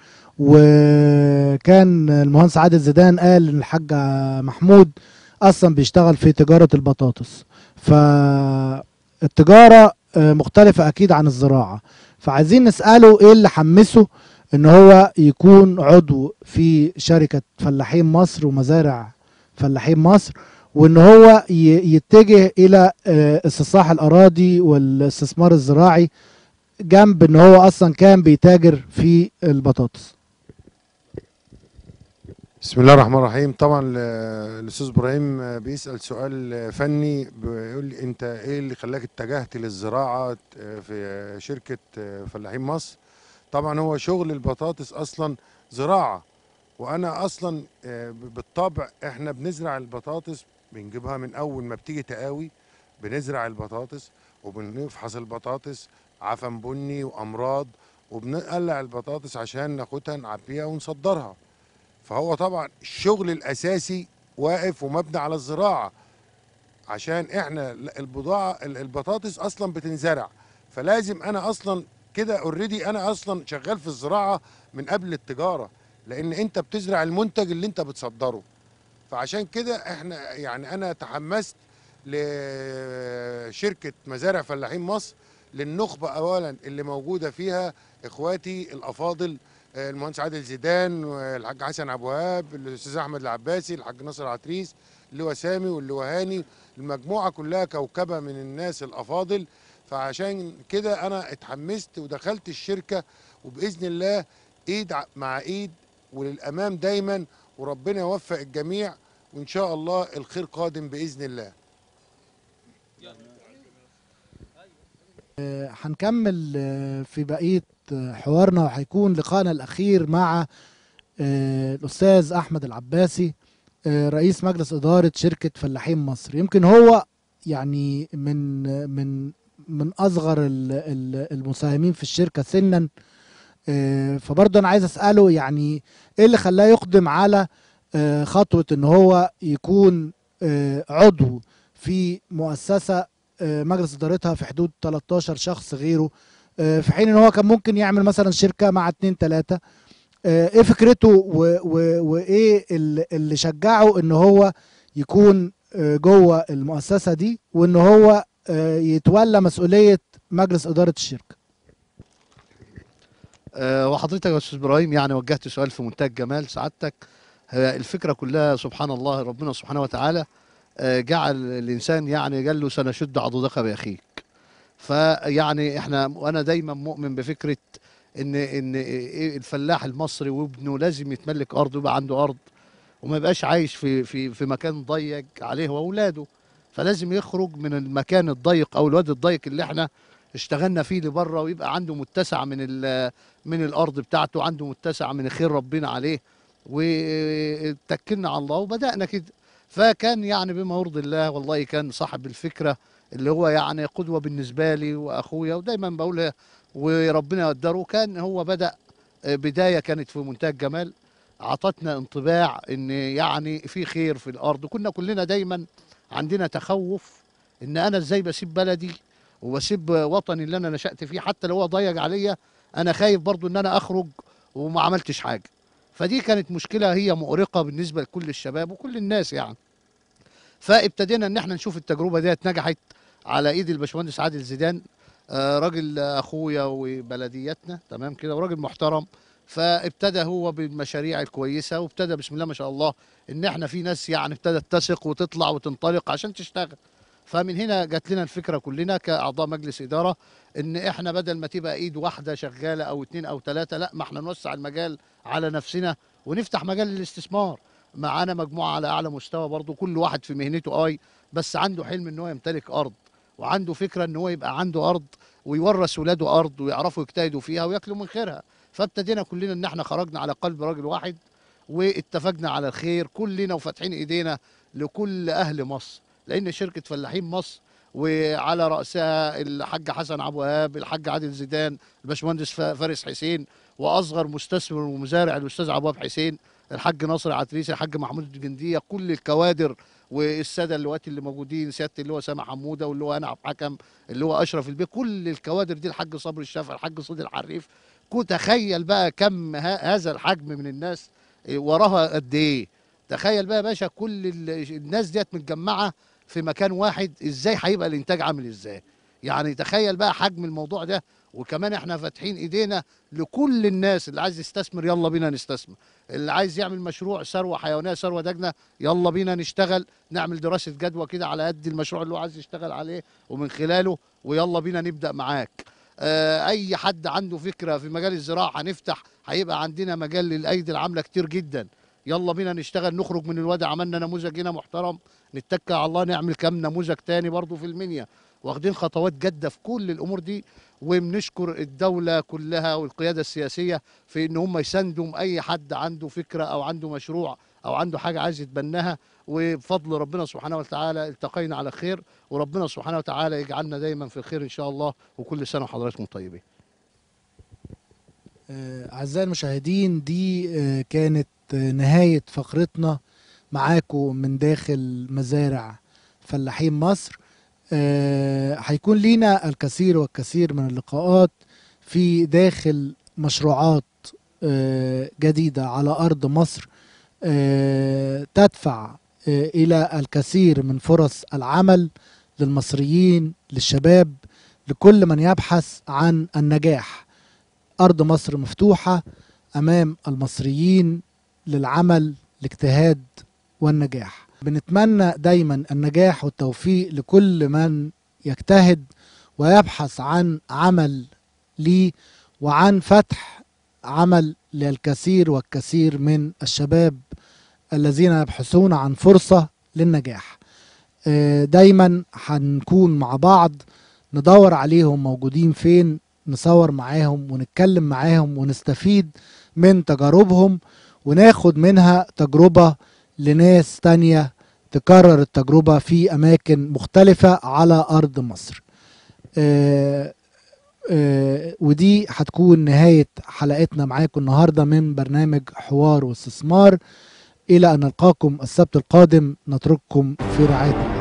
وكان المهندس عادل زيدان قال إن الحاج محمود أصلا بيشتغل في تجارة البطاطس فالتجارة آه، مختلفة أكيد عن الزراعة فعايزين نسأله إيه اللي حمسه ان هو يكون عضو في شركة فلاحين مصر ومزارع فلاحين مصر وان هو ي- يتجه الى آه، استصلاح الاراضي والاستثمار الزراعي جنب ان هو اصلا كان بيتاجر في البطاطس بسم الله الرحمن الرحيم طبعا ال- الاستاذ ابراهيم بيسال سؤال فني بيقول لي انت ايه اللي خلاك اتجهت للزراعه في شركه فلاحين مصر طبعا هو شغل البطاطس اصلا زراعه وانا اصلا بالطبع احنا بنزرع البطاطس بنجيبها من اول ما بتيجي تقاوي بنزرع البطاطس وبنفحص البطاطس عفن بني وامراض وبنقلع البطاطس عشان ناخدها نعبيها ونصدرها فهو طبعا الشغل الاساسي واقف ومبني على الزراعه عشان احنا البضاعه البطاطس اصلا بتنزرع فلازم انا اصلا كده اوريدي انا اصلا شغال في الزراعه من قبل التجاره لان انت بتزرع المنتج اللي انت بتصدره فعشان كده احنا يعني انا تحمست لشركه مزارع فلاحين مصر للنخبه اولا اللي موجوده فيها اخواتي الافاضل المهندس عادل زيدان والحاج حسن ابو وهاب الاستاذ احمد العباسي الحاج ناصر عتريس اللواء سامي واللواء هاني المجموعه كلها كوكبه من الناس الافاضل فعشان كده انا اتحمست ودخلت الشركه وباذن الله ايد مع ايد وللامام دايما وربنا يوفق الجميع وان شاء الله الخير قادم باذن الله هنكمل في بقيه حوارنا وهيكون لقائنا الاخير مع الاستاذ احمد العباسي رئيس مجلس اداره شركه فلاحين مصر يمكن هو يعني من من من اصغر المساهمين في الشركه سنا فبرضه انا عايز اساله يعني ايه اللي خلاه يقدم على خطوه ان هو يكون عضو في مؤسسه مجلس ادارتها في حدود 13 شخص غيره في حين ان هو كان ممكن يعمل مثلا شركه مع اتنين تلاته ايه فكرته وايه اللي شجعه ان هو يكون جوه المؤسسه دي وان هو يتولى مسؤوليه مجلس اداره الشركه أه وحضرتك يا استاذ ابراهيم يعني وجهت سؤال في منتهى الجمال سعادتك الفكره كلها سبحان الله ربنا سبحانه وتعالى جعل الانسان يعني قال له سنشد عضدك باخيك فيعني احنا وانا دايما مؤمن بفكره ان ان الفلاح المصري وابنه لازم يتملك ارض ويبقى عنده ارض وما يبقاش عايش في في في مكان ضيق عليه واولاده فلازم يخرج من المكان الضيق او الواد الضيق اللي احنا اشتغلنا فيه لبره ويبقى عنده متسع من من الارض بتاعته عنده متسع من خير ربنا عليه واتكلنا على الله وبدانا كده فكان يعني بما يرضي الله والله كان صاحب الفكره اللي هو يعني قدوه بالنسبه لي واخويا ودايما بقولها وربنا يقدره كان هو بدا بدايه كانت في منتهى الجمال عطتنا انطباع ان يعني في خير في الارض كنا كلنا دايما عندنا تخوف ان انا ازاي بسيب بلدي وبسيب وطني اللي انا نشأت فيه حتى لو هو ضيق عليا انا خايف برضو ان انا اخرج وما عملتش حاجه فدي كانت مشكله هي مؤرقه بالنسبه لكل الشباب وكل الناس يعني فابتدينا ان احنا نشوف التجربه ديت نجحت على ايد الباشمهندس عادل زيدان آه راجل اخويا وبلديتنا تمام كده وراجل محترم فابتدى هو بالمشاريع الكويسه وابتدى بسم الله ما شاء الله ان احنا في ناس يعني ابتدت تثق وتطلع وتنطلق عشان تشتغل فمن هنا جات لنا الفكره كلنا كاعضاء مجلس اداره ان احنا بدل ما تبقى ايد واحده شغاله او اتنين او ثلاثه لا ما احنا نوسع المجال على نفسنا ونفتح مجال للاستثمار معانا مجموعه على اعلى مستوى برضو كل واحد في مهنته اي بس عنده حلم ان هو يمتلك ارض وعنده فكره ان هو يبقى عنده ارض ويورث ولاده ارض ويعرفوا يجتهدوا فيها وياكلوا من خيرها فابتدينا كلنا ان احنا خرجنا على قلب راجل واحد واتفقنا على الخير كلنا وفاتحين ايدينا لكل اهل مصر لان شركه فلاحين مصر وعلى راسها الحاج حسن عبد الوهاب الحاج عادل زيدان الباشمهندس فا- فارس حسين واصغر مستثمر ومزارع الاستاذ عبد الوهاب حسين الحاج ناصر عتريسي الحاج محمود الجنديه كل الكوادر والساده اللواتي اللي موجودين سياده اللي هو سامح حموده واللي هو انعم حكم اللي هو اشرف البيت كل الكوادر دي الحاج صبري الشافعي الحاج صدي الحريف كنت تخيل بقى كم ه- هذا الحجم من الناس إيه، وراها قد ايه تخيل بقى يا باشا كل ال- الناس ديت متجمعه في مكان واحد ازاي هيبقى الانتاج عامل ازاي يعني تخيل بقى حجم الموضوع ده وكمان احنا فاتحين ايدينا لكل الناس اللي عايز يستثمر يلا بينا نستثمر اللي عايز يعمل مشروع ثروه حيوانيه ثروه دجنه يلا بينا نشتغل نعمل دراسه جدوى كده على قد المشروع اللي هو عايز يشتغل عليه ومن خلاله ويلا بينا نبدا معاك آه، اي حد عنده فكره في مجال الزراعه هنفتح هيبقى عندنا مجال للايدي العامله كتير جدا يلا بينا نشتغل نخرج من الوادي عملنا نموذج هنا محترم نتكل على الله نعمل كام نموذج تاني برضو في المنيا واخدين خطوات جاده في كل الامور دي وبنشكر الدوله كلها والقياده السياسيه في ان هم يساندوا اي حد عنده فكره او عنده مشروع او عنده حاجه عايز يتبناها وبفضل ربنا سبحانه وتعالى التقينا على خير وربنا سبحانه وتعالى يجعلنا دايما في خير ان شاء الله وكل سنه وحضراتكم طيبين آه، أعزائي المشاهدين دي آه، كانت آه، نهاية فقرتنا معاكم من داخل مزارع فلاحين مصر آه، هيكون لينا الكثير والكثير من اللقاءات في داخل مشروعات آه، جديدة على أرض مصر آه، تدفع آه، إلى الكثير من فرص العمل للمصريين للشباب لكل من يبحث عن النجاح أرض مصر مفتوحة أمام المصريين للعمل الاجتهاد والنجاح بنتمنى دايما النجاح والتوفيق لكل من يجتهد ويبحث عن عمل ليه وعن فتح عمل للكثير والكثير من الشباب الذين يبحثون عن فرصة للنجاح آه، دايما هنكون مع بعض ندور عليهم موجودين فين نصور معاهم ونتكلم معاهم ونستفيد من تجاربهم وناخد منها تجربة لناس تانية تكرر التجربة في أماكن مختلفة على أرض مصر آه، آه، ودي هتكون نهاية حلقتنا معاكم النهاردة من برنامج حوار واستثمار إلى أن نلقاكم السبت القادم نترككم في رعاية الله